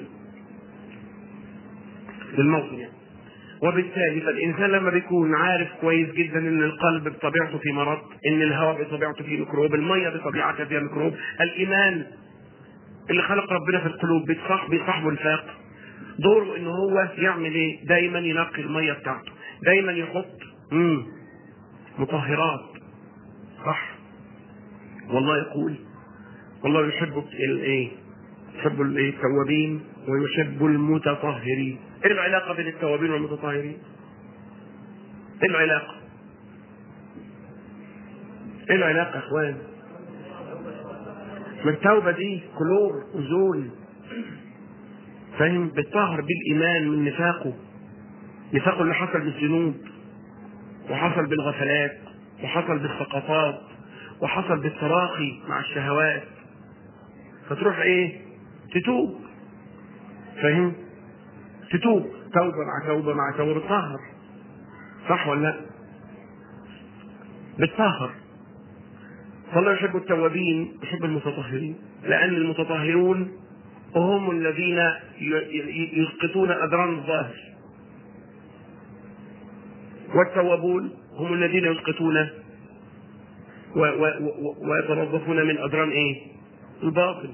للموطن يعني. وبالتالي فالانسان لما بيكون عارف كويس جدا ان القلب بطبيعته فيه مرض ان الهواء بطبيعته فيه ميكروب الميه بطبيعتها فيها ميكروب الايمان اللي خلق ربنا في القلوب بيصاح بيصاحبه الفاق دوره ان هو يعمل ايه دايما ينقي الميه بتاعته دايما يحط مم. مطهرات صح والله يقول والله يحب الايه يحب الايه التوابين ويحب المتطهرين ايه العلاقه بين التوابين والمتطهرين ايه العلاقه ايه العلاقه يا اخوان ما التوبه دي كلور وزول فاهم بتطهر بالايمان من نفاقه نفاقه اللي حصل بالذنوب وحصل بالغفلات وحصل بالسقطات وحصل بالتراخي مع الشهوات فتروح ايه تتوب فاهم تتوب توبة مع توبة مع توبة بتطهر صح ولا لا بتطهر فالله يحب التوابين يحب المتطهرين لأن المتطهرون هم الذين ي- ي- يسقطون أدران الظاهر والتوابون هم الذين يسقطون و- و- و- ويتنظفون من أدران إيه؟ الباطل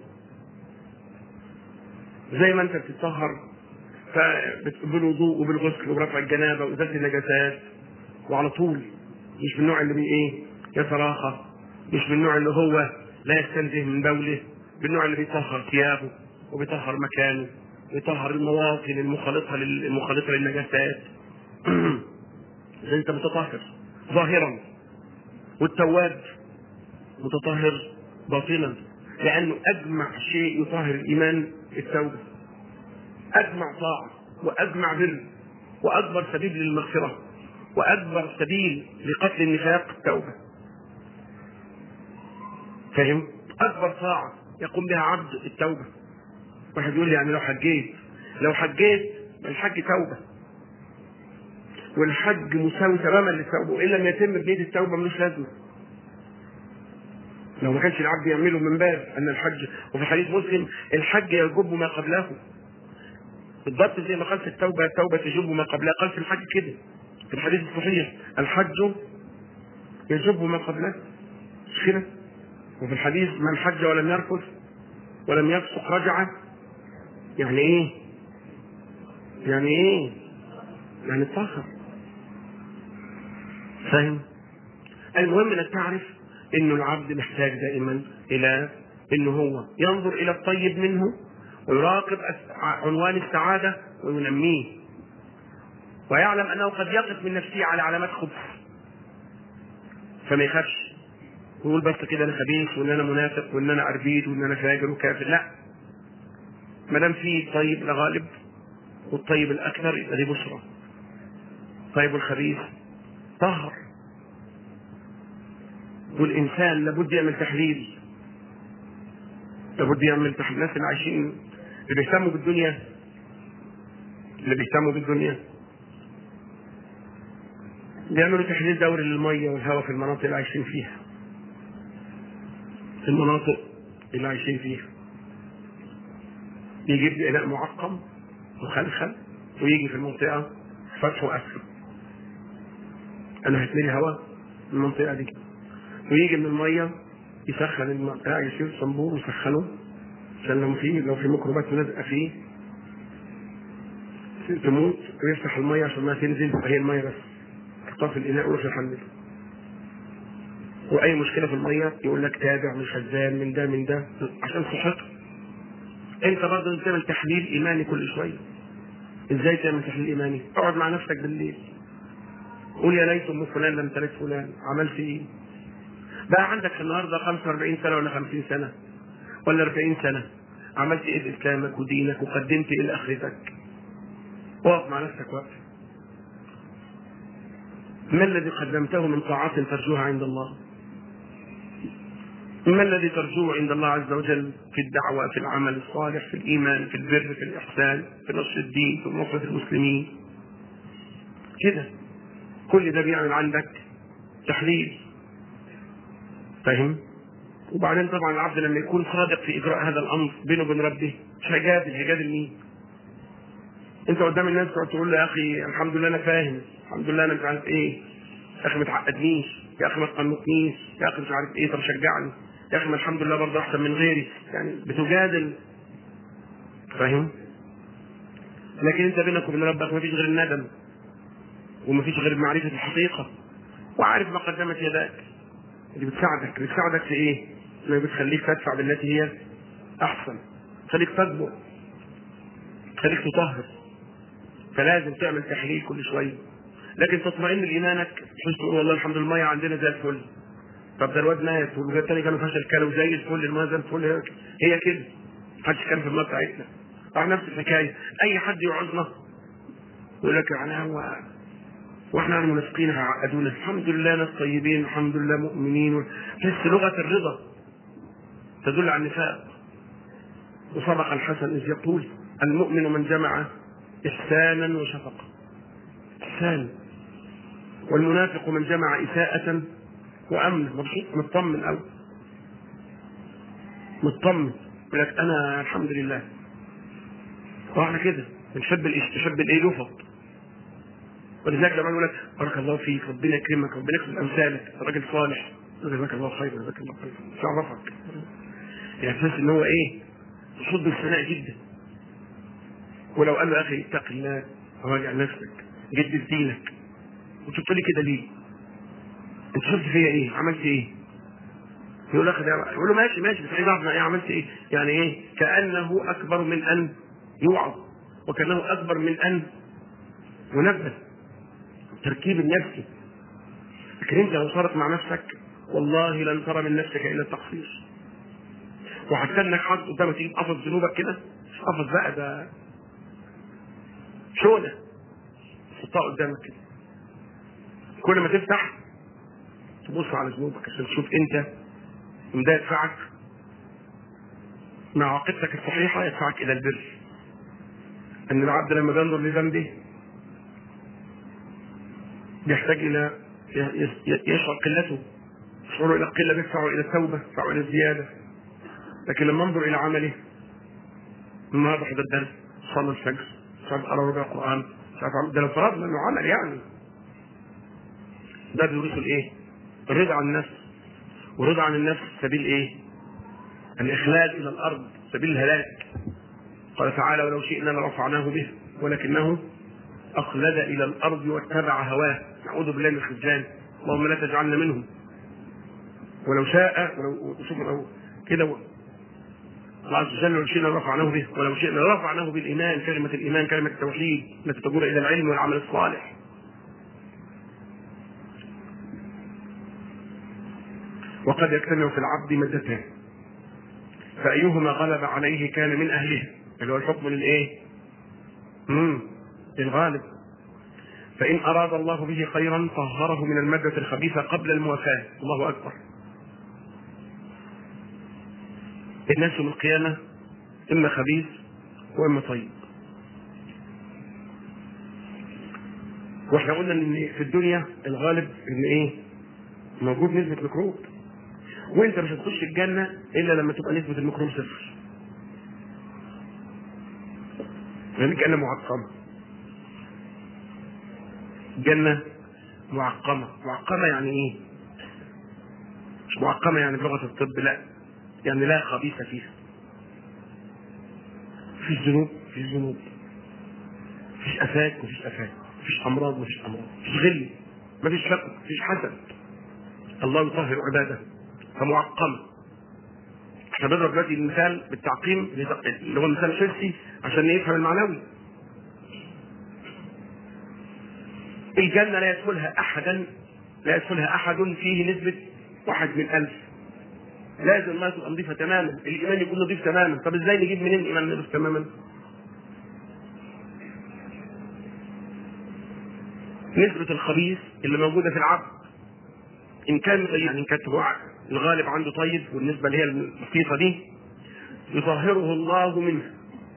زي ما أنت بتطهر فبت- بالوضوء وبالغسل وبرفع الجنابة وإزالة النجاسات وعلى طول مش من النوع اللي بي إيه؟ يتراخى مش من النوع اللي هو لا يستنزه من بوله بالنوع اللي بيطهر ثيابه وبيطهر مكانه يطهر المواطن المخالطه لل- المخالطه للنجاسات انت متطهر ظاهرا والتواب متطهر باطنا لانه اجمع شيء يطهر الايمان التوبه اجمع طاعه واجمع بر واكبر سبيل للمغفره واكبر سبيل لقتل النفاق التوبه فاهم اكبر طاعه يقوم بها عبد التوبه واحد يقول لي يعني لو حجيت لو حجيت الحج توبه والحج مساوي تماما للتوبه وان لم يتم بنيه التوبه ملوش لازمه لو ما كانش العبد يعمله من باب ان الحج وفي حديث مسلم الحج يجب ما قبله بالضبط زي ما قال في التوبه التوبه تجب ما قبلها قال في الحج كده في الحديث الصحيح الحج يجب ما قبله مش كده وفي الحديث من حج ولم يرفث ولم يفسق رجع يعني ايه يعني ايه يعني طهر فاهم المهم انك تعرف انه العبد محتاج دائما الى انه هو ينظر الى الطيب منه ويراقب أس- عنوان السعاده وينميه ويعلم انه قد يقف من نفسه على علامات خبث فما يخافش ويقول بس كده انا خبيث وان انا منافق وان انا عربيد وان انا فاجر وكافر لا ما دام في طيب لغالب والطيب الاكثر يبقى دي بشرى طيب الخبيث طهر والانسان لابد يعمل تحليل لابد يعمل تحليل الناس اللي عايشين اللي بيهتموا بالدنيا اللي بيهتموا بالدنيا بيعملوا تحليل دوري للميه والهواء في المناطق اللي عايشين فيها في المناطق اللي عايشين فيها يجيب لي اناء معقم مخلخل ويجي في المنطقه فتح وقفل انا هتملي هواء من المنطقه دي ويجي من الميه يسخن المنطقه يشيل صنبور ويسخنه عشان لو في لو في ميكروبات لازقه فيه تموت ويفتح الميه عشان ما تنزل تبقى هي الميه بس يحطها في الاناء ويروح يحلل واي مشكله في الميه يقول لك تابع من خزان من ده من ده عشان صحته انت برضه تعمل تحليل ايماني كل شويه ازاي تعمل تحليل ايماني اقعد مع نفسك بالليل قول يا ليت ام فلان لم تلد فلان عملت ايه بقى عندك النهارده 45 سنه ولا 50 سنه ولا 40 سنه عملت ايه لاسلامك ودينك وقدمت ايه لاخرتك اقف مع نفسك وقت ما الذي قدمته من طاعات ترجوها عند الله ما الذي ترجوه عند الله عز وجل في الدعوة في العمل الصالح في الإيمان في البر في الإحسان في نصر الدين في نصرة المسلمين كده كل ده بيعمل عندك تحليل فاهم وبعدين طبعا العبد لما يكون صادق في إجراء هذا الأمر بينه وبين ربه مش هيجادل هيجادل مين انت قدام الناس تقعد تقول له يا اخي الحمد لله انا فاهم الحمد لله انا مش عارف ايه يا اخي ما تعقدنيش يا اخي ما تقنطنيش يا اخي مش عارف ايه طب شجعني يا اخي ما الحمد لله برضه احسن من غيري يعني بتجادل فاهم لكن انت بينك وبين ربك ما فيش غير الندم وما فيش غير معرفه الحقيقه وعارف ما قدمت يداك دي بتساعدك بتساعدك في ايه؟ انها بتخليك تدفع بالتي هي احسن تخليك تكبر تخليك تطهر فلازم تعمل تحليل كل شويه لكن تطمئن لايمانك مش تقول والله الحمد لله الميه عندنا زي الفل طب ده الواد مات والواد الثاني كانوا فشل كانوا زي الفل الميه زي الفل هي- هي كده محدش كان في الميه بتاعتنا اه نفس الحكايه اي حد يقعدنا يقول لك يعني هو واحنا المنافقين هيعقدونا الحمد لله ناس طيبين الحمد لله مؤمنين بس لغه الرضا تدل على النفاق وصدق الحسن اذ يقول المؤمن من جمع إحسانا وشفقة إحسان والمنافق من جمع إساءة وأمن مبسوط مطمن أوي مطمن يقول لك أنا الحمد لله واحنا كده بنحب الإيش تحب الإيه يفط ولذلك لما يقول لك بارك الله فيك ربنا يكرمك ربنا يكرم أمثالك راجل صالح جزاك الله خير جزاك الله خير شرفك يعني تحس إن هو إيه صد بالثناء جدا ولو قال له يا اخي اتق الله راجع نفسك جدد دينك وتقول لي كده ليه؟ انت شفت فيا ايه؟ عملت ايه؟ يقول اخي ده- يقول له ماشي ماشي بس عايز اعرف ايه عملت ايه؟ يعني ايه؟ كانه اكبر من ان يوعظ وكانه اكبر من ان ينبه التركيب النفسي لكن انت لو صارت مع نفسك والله لن ترى من نفسك الا التقصير وحتى انك حاطط قدامك تيجي تقفز ذنوبك كده مش قفز بقى ده شونه تحطها قدامك كده كل ما تفتح تبص على ذنوبك عشان تشوف انت وده يدفعك مع عقيدتك الصحيحه يدفعك الى البر ان العبد لما بينظر لذنبه يحتاج الى يشعر قلته يشعر الى القله بيدفعه الى التوبه يدفعه الى الزياده لكن لما انظر الى عمله النهارده حضر درس صلى الفجر مش عارف قرا ربع قران مش عارف ده لو فرضنا انه عمل يعني ده بيورثه الايه؟ الرضا عن النفس والرضا عن النفس سبيل ايه؟ الاخلاد الى الارض سبيل الهلاك قال تعالى ولو شئنا لرفعناه به ولكنه اخلد الى الارض واتبع هواه نعوذ بالله من الخذلان اللهم لا تجعلنا منهم ولو شاء ولو شوف كده الله عز وجل لو شئنا لرفعناه به ولو شئنا لرفعناه بالايمان كلمه الايمان كلمه التوحيد التي تدور الى العلم والعمل الصالح وقد يجتمع في العبد مدتان فأيهما غلب عليه كان من أهله اللي هو الحكم للإيه؟ امم للغالب فإن أراد الله به خيرا طهره من المادة الخبيثة قبل الموافاة الله أكبر الناس يوم القيامة إما خبيث وإما طيب واحنا قلنا ان في الدنيا الغالب ان ايه موجود نسبة ميكروب وانت مش هتخش الجنة الا لما تبقى نسبة الميكروب صفر يعني الجنة معقمة جنة معقمة معقمة يعني ايه مش معقمة يعني بلغة الطب لا يعني لا خبيث فيها مفيش ذنوب مفيش ذنوب مفيش افات مفيش افات مفيش امراض مفيش امراض مفيش غل مفيش فقر مفيش حسد الله يطهر عباده فمعقمه احنا بنضرب دلوقتي المثال بالتعقيم اللي هو المثال الحسي عشان نفهم المعنوي الجنة لا يدخلها أحدا لا يدخلها أحد فيه نسبة واحد من ألف لازم الماء تبقى نظيفة تماما الإيمان يكون نظيف تماما طب إزاي نجيب منين الإيمان نظيف تماما نسبة الخبيث اللي موجودة في العبد إن كان يعني إن كانت هو الغالب عنده طيب والنسبة اللي هي البسيطة دي يطهره الله منه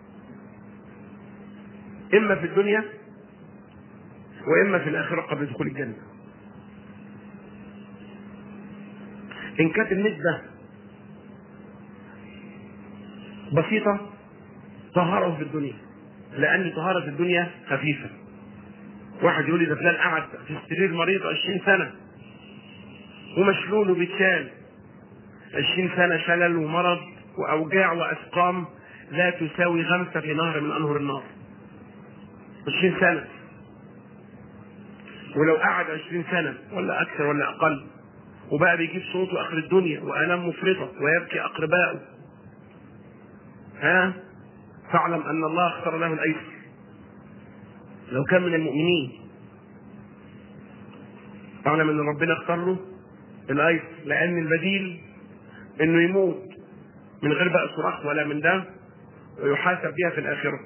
إما في الدنيا وإما في الآخرة قبل دخول الجنة إن كانت النسبة بسيطة طهره في الدنيا لأن طهارة الدنيا خفيفة واحد يقول لي ده فلان قعد في السرير مريض 20 سنة ومشلول وبيتشال 20 سنة شلل ومرض وأوجاع وأسقام لا تساوي غمسة في نهر من أنهر النار 20 سنة ولو قعد 20 سنة ولا أكثر ولا أقل وبقى بيجيب صوته آخر الدنيا وآلام مفرطة ويبكي أقرباؤه ها فاعلم أن الله اختار له الأيسر لو كان من المؤمنين اعلم ان ربنا اختار له الايسر لان البديل انه يموت من غير بقى صراخ ولا من ده ويحاسب بها في الاخره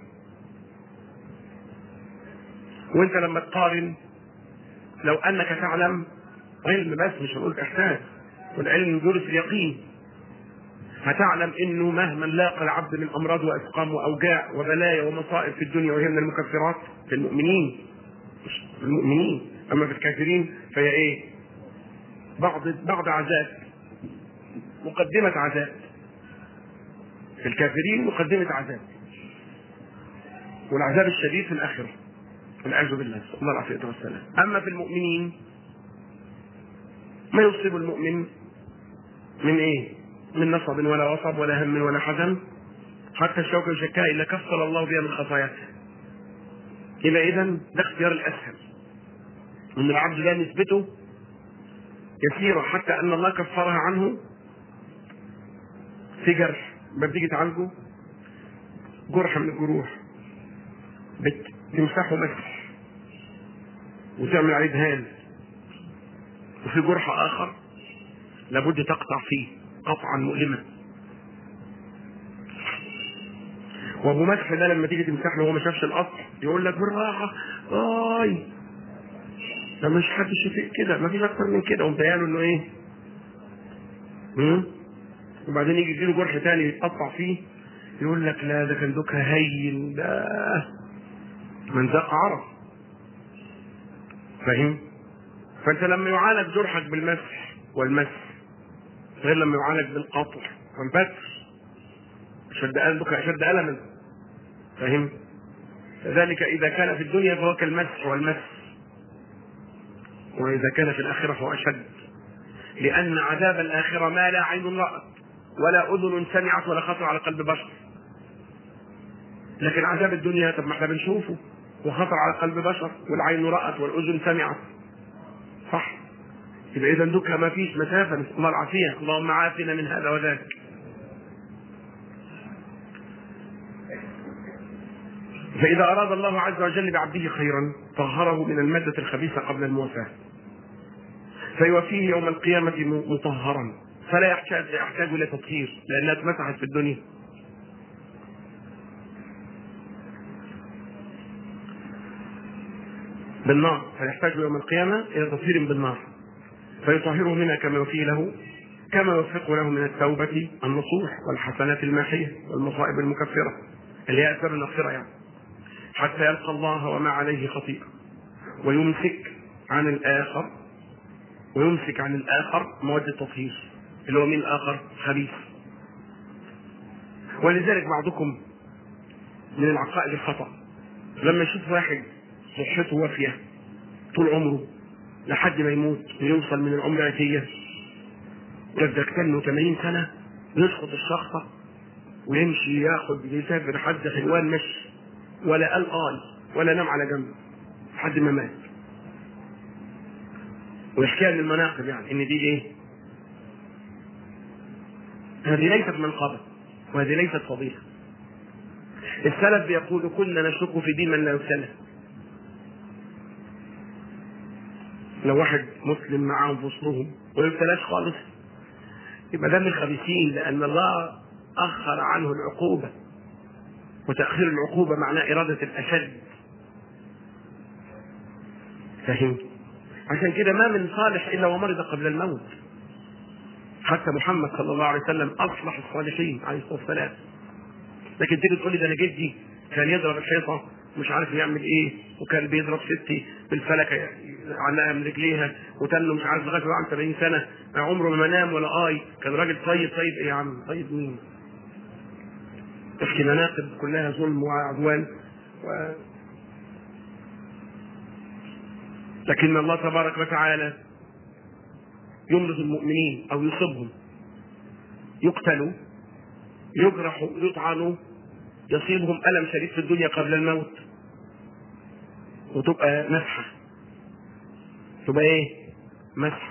وانت لما تقارن لو انك تعلم علم بس مش هنقول احساس والعلم يورث اليقين هتعلم انه مهما لاقى العبد من امراض واسقام واوجاع وبلايا ومصائب في الدنيا وهي من المكفرات في المؤمنين مش في المؤمنين اما في الكافرين فهي ايه؟ بعض بعض عذاب مقدمة عذاب في الكافرين مقدمة عذاب والعذاب الشديد في الآخرة والعياذ بالله صلى الله عليه والسلام أما في المؤمنين ما يصيب المؤمن من إيه؟ من نصب ولا وصب ولا هم ولا حزن حتى الشوكة يشكاها إلا كفر الله بها من خطاياته يبقى إذا ده اختيار الأسهل أن العبد لا نسبته يسيرة حتى أن الله كفرها عنه في جرح ما بتيجي تعالجه جرح من الجروح بتمسحه مسح وتعمل عليه دهان وفي جرح اخر لابد تقطع فيه قطعا مؤلما وابو مسح ده لما تيجي تمسح له وهو ما شافش القطع يقول لك بالراحه اي ده مش حد شفيق كده ما فيش اكتر من كده ومتهيأله انه ايه مم؟ وبعدين يجي يجيله جرح تاني يتقطع فيه يقول لك لا ده كان دوكها هين ده من ذاق عرف فاهم فانت لما يعالج جرحك بالمسح والمسح غير لما يعالج بالقطع والبتر اشد قلبك اشد الما فاهم كذلك اذا كان في الدنيا فهو كالمسح والمسح واذا كان في الاخره فهو اشد لان عذاب الاخره ما لا عين رات ولا اذن سمعت ولا خطر على قلب بشر لكن عذاب الدنيا طب ما احنا بنشوفه وخطر على قلب بشر والعين رأت والأذن سمعت صح يبقى إذا دكها ما فيش مسافة نسأل الله العافية اللهم عافنا من هذا وذاك فإذا أراد الله عز وجل بعبده خيرا طهره من المادة الخبيثة قبل الموافاة فيوفيه يوم القيامة مطهرا فلا يحتاج يحتاج إلى تطهير لأنها اتمسحت في الدنيا بالنار فيحتاج يوم القيامة إلى تطهير بالنار فيطهره منها كما يوفي له كما يوفق له من التوبة النصوح والحسنات الماحية والمصائب المكفرة اللي هي أثر المغفرة يعني حتى يلقى الله وما عليه خطيئة ويمسك عن الآخر ويمسك عن الآخر مواد التطهير اللي هو مين الآخر خبيث ولذلك بعضكم من العقائد الخطأ لما يشوف واحد صحته وافية طول عمره لحد ما يموت ويوصل من العمر عتية يبدأ كتنه 80 سنة يسقط الشخصة ويمشي ياخد يسافر حد حلوان مشي ولا قال قال ولا نام على جنب لحد ما مات ويحكيها من المناقب يعني ان دي ايه؟ هذه ليست منقبة وهذه ليست فضيلة السلف بيقول كنا نشك في دين من لا يسلم لو واحد مسلم معاهم في وسطهم وما يبتلاش خالص يبقى ده من الخبيثين لان الله اخر عنه العقوبه وتاخير العقوبه معناه اراده الاشد فهمت عشان كده ما من صالح الا ومرض قبل الموت حتى محمد صلى الله عليه وسلم اصلح الصالحين عليه الصلاه والسلام لكن تيجي تقول لي ده انا جدي كان يضرب الحيطه مش عارف يعمل ايه وكان بيضرب ستي بالفلكه علقها من رجليها وتنه مش عارف لغايه عن 70 سنه عمره ما نام ولا اي كان راجل طيب طيب ايه يا عم طيب مين؟ تحكي مناقب كلها ظلم وعدوان و... لكن الله تبارك وتعالى يمرض المؤمنين او يصيبهم يقتلوا يجرحوا يطعنوا يصيبهم الم شديد في الدنيا قبل الموت وتبقى مسحه تبقى ايه مسحه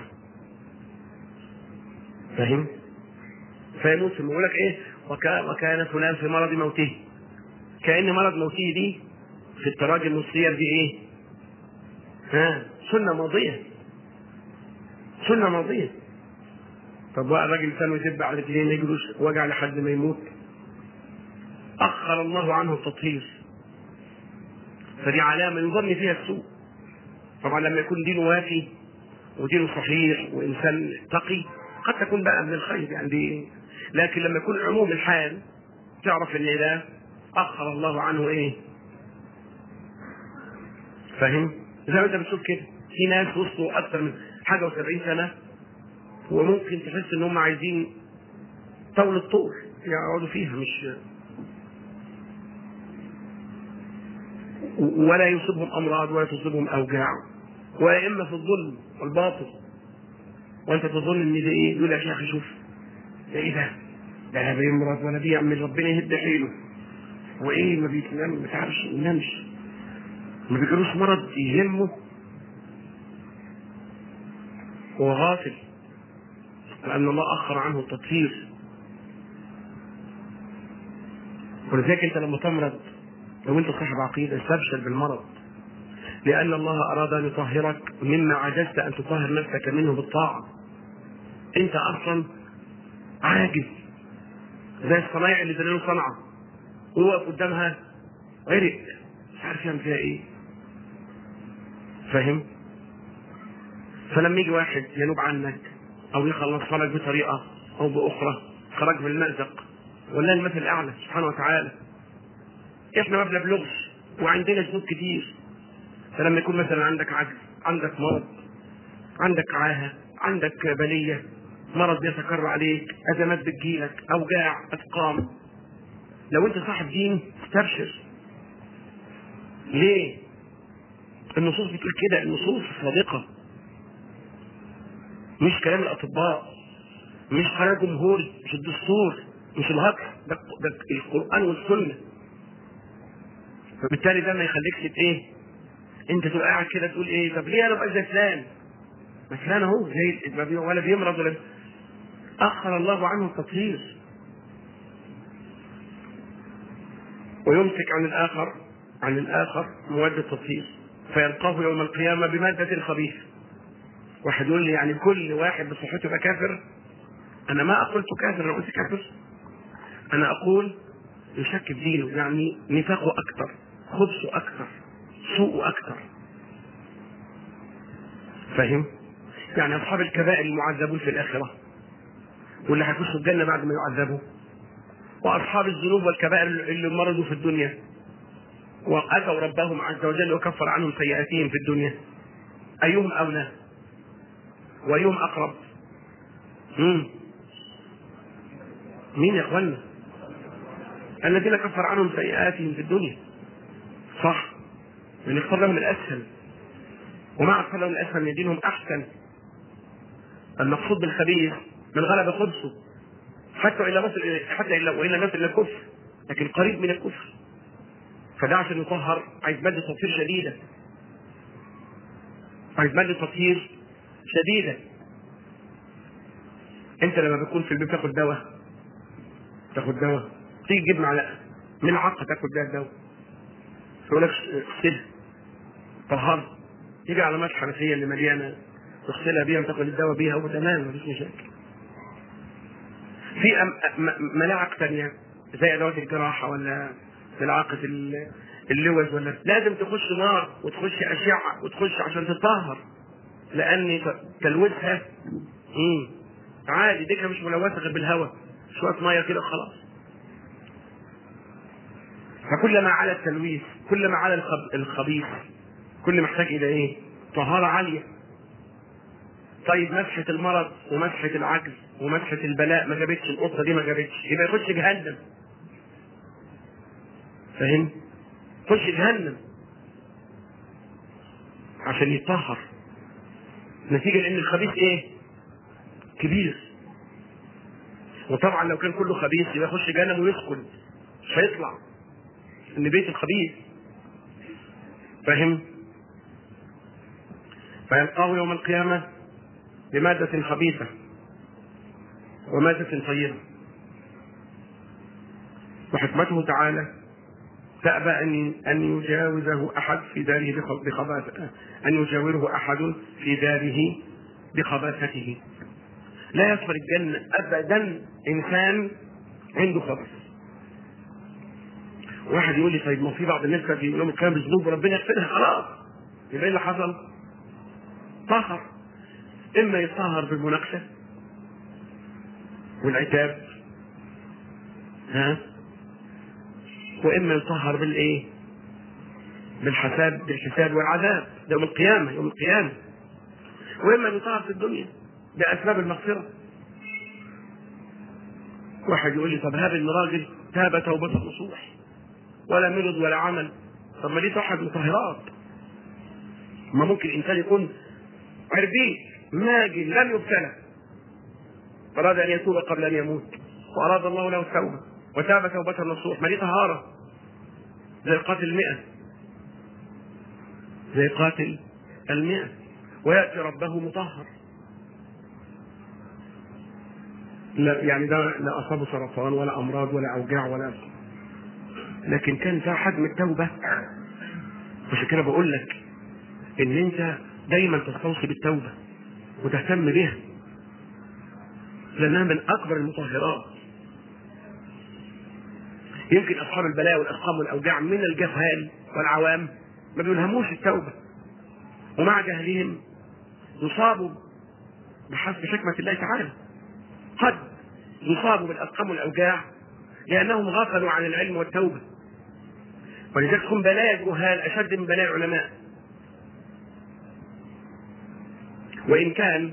فاهم فيموت يقول لك ايه وكان, وكان فلان في مرض موته كأن مرض موته دي في التراجم والسير دي ايه ها سنة ماضية سنة ماضية طب بقى الراجل لسانه يدب على رجلين يجلس وجع لحد ما يموت أخر الله عنه التطهير فدي علامة يظن فيها السوء طبعا لما يكون دينه وافي ودينه صحيح وإنسان تقي قد تكون بقى من الخير يعني دي لكن لما يكون عموم الحال تعرف ان ده اخر الله عنه ايه فاهم زي ما انت بتشوف كده في ناس وصلوا اكثر من حاجه و70 سنه وممكن تحس ان هم عايزين طول الطول يقعدوا فيها مش ولا يصيبهم امراض ولا تصيبهم اوجاع ولا اما في الظلم والباطل وانت تظن ان ده ايه يقول يا شيخ شوف ده ايه ده ده لا بيمرض ولا بيعمل ربنا يهد حيله وايه ما بيتنام ما بيتعرفش ما ينامش ما بيجيلوش مرض يهمه هو غافل لان الله اخر عنه التطهير ولذلك انت لما تمرض لو انت صاحب عقيده استبشر بالمرض لان الله اراد ان يطهرك مما عجزت ان تطهر نفسك منه بالطاعه انت اصلا عاجز زي الصنايع اللي دليله صنعه هو قدامها غرق مش عارف يعمل فيها ايه فاهم فلما يجي واحد ينوب عنك او يخلص لك بطريقه او باخرى خرج من المأزق ولا المثل الاعلى سبحانه وتعالى احنا ما بنبلغش وعندنا ذنوب كتير فلما يكون مثلا عندك عجز عندك مرض عندك عاهه عندك بليه مرض بيتكرر عليك ازمات بتجيلك اوجاع اسقام لو انت صاحب دين استبشر ليه النصوص بتقول كده النصوص صادقه مش كلام الاطباء مش قرار جمهوري مش الدستور مش الهجر ده, ده القران والسنه فبالتالي ده ما يخليكش ايه انت تبقى قاعد كده تقول ايه طب ليه انا ابقى زي فلان ما فلان اهو زي ولا بيمرض ولا اخر الله عنه التطهير ويمسك عن الاخر عن الاخر مواد التطهير فيلقاه يوم القيامه بماده خبيثه واحد يقول لي يعني كل واحد بصحته يبقى كافر انا ما قلت كافر انا قلت كافر انا اقول يشك في دينه يعني نفاقه اكثر خبثه اكثر سوءه اكثر فاهم يعني اصحاب الكبائر المعذبون في الاخره واللي هيخشوا الجنه بعد ما يعذبوا واصحاب الذنوب والكبائر اللي مرضوا في الدنيا واتوا ربهم عز وجل وكفر عنهم سيئاتهم في الدنيا ايهم اولى وايهم اقرب مم. مين يا اخوانا الذين كفر عنهم سيئاتهم في الدنيا صح من اختار لهم الاسهل ومع اختار لهم الاسهل من دينهم احسن المقصود بالخبيث من غلب خبثه حتى الى نصل حتى الى والى نصل الى الكفر لكن قريب من الكفر فده عشان يطهر عايز ماده تطهير شديده عايز ماده تطهير شديده انت لما بتكون في البيت تاخد دواء تاخد دواء تيجي تجيب معلقه من عقه تاخد بيها الدواء يقول لك اغسلها طهرها تيجي على مات حنفيه اللي مليانه تغسلها بيها وتاخد الدواء بيها وتمام مفيش مشاكل في ملاعق ثانيه زي ادوات الجراحه ولا ملعقه اللوز ولا لازم تخش نار وتخش اشعه وتخش عشان تطهر لان تلوثها مم. عادي ديكها مش ملوثه غير بالهواء شويه ميه كده خلاص فكلما على التلويث كلما على الخبيث كل محتاج الى ايه طهاره عاليه طيب مسحه المرض ومسحه العجز ومسحه البلاء ما جابتش القطه دي ما جابتش يبقى يخش جهنم فاهم يخش جهنم عشان يتطهر نتيجه لان الخبيث ايه كبير وطبعا لو كان كله خبيث يبقى يخش جهنم ويسكن مش هيطلع ان بيت الخبيث فاهم فيلقاه يوم القيامة بمادة خبيثة ومادة طيبة وحكمته تعالى تأبى أن أن يجاوزه أحد في داره بخباثته أن يجاوره أحد في داره بخباثته لا يصبر الجنة أبدا إنسان عنده خبث واحد يقول لي طيب ما في بعض الناس في يوم القيامة بذنوب وربنا يغفرها خلاص يبقى ايه اللي حصل؟ طهر اما يطهر بالمناقشة والعتاب ها واما يطهر بالايه؟ بالحساب بالحساب والعذاب يوم القيامة يوم القيامة واما يطهر في الدنيا باسباب المغفرة واحد يقول لي طب هذا الراجل تاب توبة نصوح ولا مرض ولا عمل طب ما دي تحد مطهرات ما ممكن انسان يكون عربي ماجن لم يبتلى اراد ان يتوب قبل ان يموت واراد الله له التوبه وتاب توبه نصوح ما دي طهاره زي قاتل المئة زي قاتل المئة ويأتي ربه مطهر لا يعني ده لا أصابه سرطان ولا أمراض ولا أوجاع ولا لكن كان ده حجم التوبة عشان كده بقول لك ان انت دايما تستوصي بالتوبة وتهتم بها لانها من اكبر المطهرات يمكن اصحاب البلاء والاسقام والاوجاع من الجهال والعوام ما بيلهموش التوبة ومع جهلهم يصابوا بحسب حكمة الله تعالى قد يصابوا بالاسقام والاوجاع لانهم غفلوا عن العلم والتوبة ولذلك تكون بلايا الجهال اشد من بلايا العلماء وان كان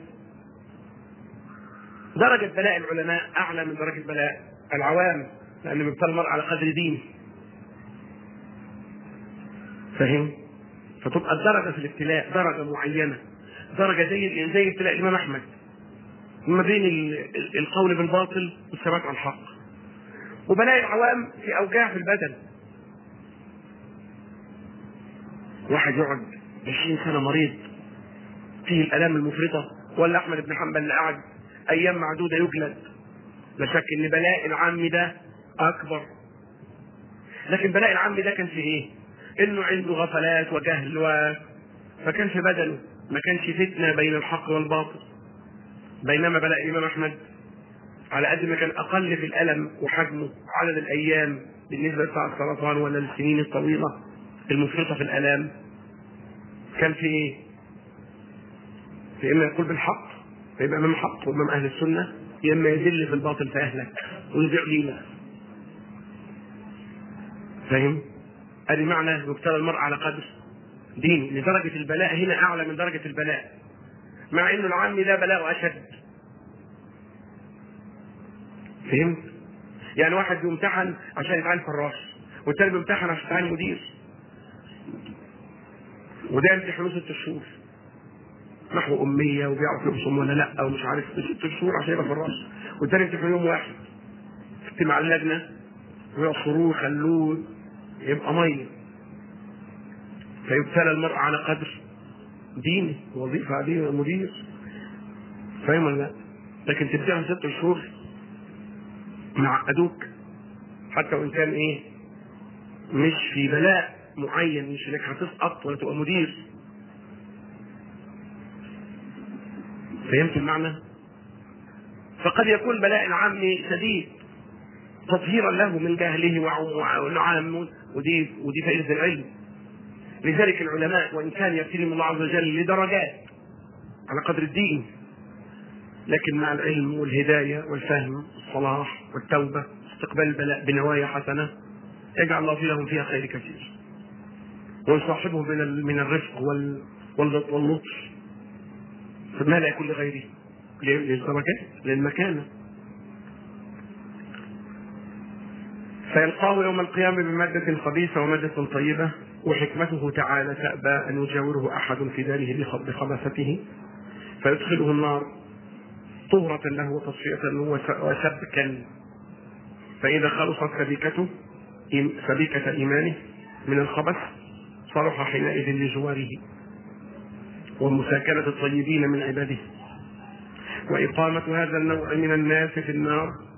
درجة بلاء العلماء اعلى من درجة بلاء العوام لان بيبتلى المرء على قدر دينه فهم فتبقى الدرجة في الابتلاء درجة معينة درجة زي زي ابتلاء الإمام أحمد ما بين ال- القول بالباطل والثبات على الحق وبلاء العوام في أوجاع في البدن واحد يقعد 20 سنة مريض فيه الآلام المفرطة ولا أحمد بن حنبل اللي قعد أيام معدودة يجلد لا شك إن بلاء العام ده أكبر لكن بلاء العام ده كان في إيه؟ إنه عنده غفلات وجهل و... فكان في بدنه ما كانش فتنة بين الحق والباطل بينما بلاء الإمام أحمد على قد ما كان أقل في الألم وحجمه عدد الأيام بالنسبة لبتاع السرطان ولا السنين الطويلة المفرطة في الآلام كان في إيه؟ في إما يقول بالحق فيبقى إمام حق وإمام أهل السنة يا إما يذل في الباطل فيهلك ويضيع دينه فاهم؟ ادي معنى يبتلى المرء على قدر دينه لدرجة البلاء هنا أعلى من درجة البلاء مع إنه العام ده بلاء أشد فهمت؟ يعني واحد بيمتحن عشان يتعين فراش والتاني بيمتحن عشان يتعين مدير وده يمتحنه ست شهور نحو أمية وبيعرف يبصم ولا لا ومش عارف ست شهور عشان يبقى فراش والتاني يمتحنه يوم واحد في اجتماع اللجنة ويعصروه يخلوه يبقى ميه فيبتلى المرء على قدر دينه وظيفة عليه مدير فاهم ولا لا؟ لكن تبدأها ست شهور معقدوك حتى وان كان ايه مش في بلاء معين مش انك هتسقط ولا تبقى مدير فهمت المعنى؟ فقد يكون بلاء العام شديد تطهيرا له من جهله وعام ودي ودي فائده العلم لذلك العلماء وان كان يبتليهم الله عز وجل لدرجات على قدر الدين لكن مع العلم والهدايه والفهم والصلاح والتوبه استقبال البلاء بنوايا حسنه يجعل الله لهم فيها خير كثير ويصاحبه من من الرفق وال واللطف ما لا يكون لغيره للدرجات للمكانه فيلقاه يوم القيامة بمادة خبيثة ومادة طيبة وحكمته تعالى تأبى أن يجاوره أحد في داره بخبثته فيدخله النار طهرة له وتصفية له وسبكا فإذا خلصت سبيكته سبيكة إيمانه من الخبث صلح حينئذ لجواره ومساكنة الطيبين من عباده وإقامة هذا النوع من الناس في النار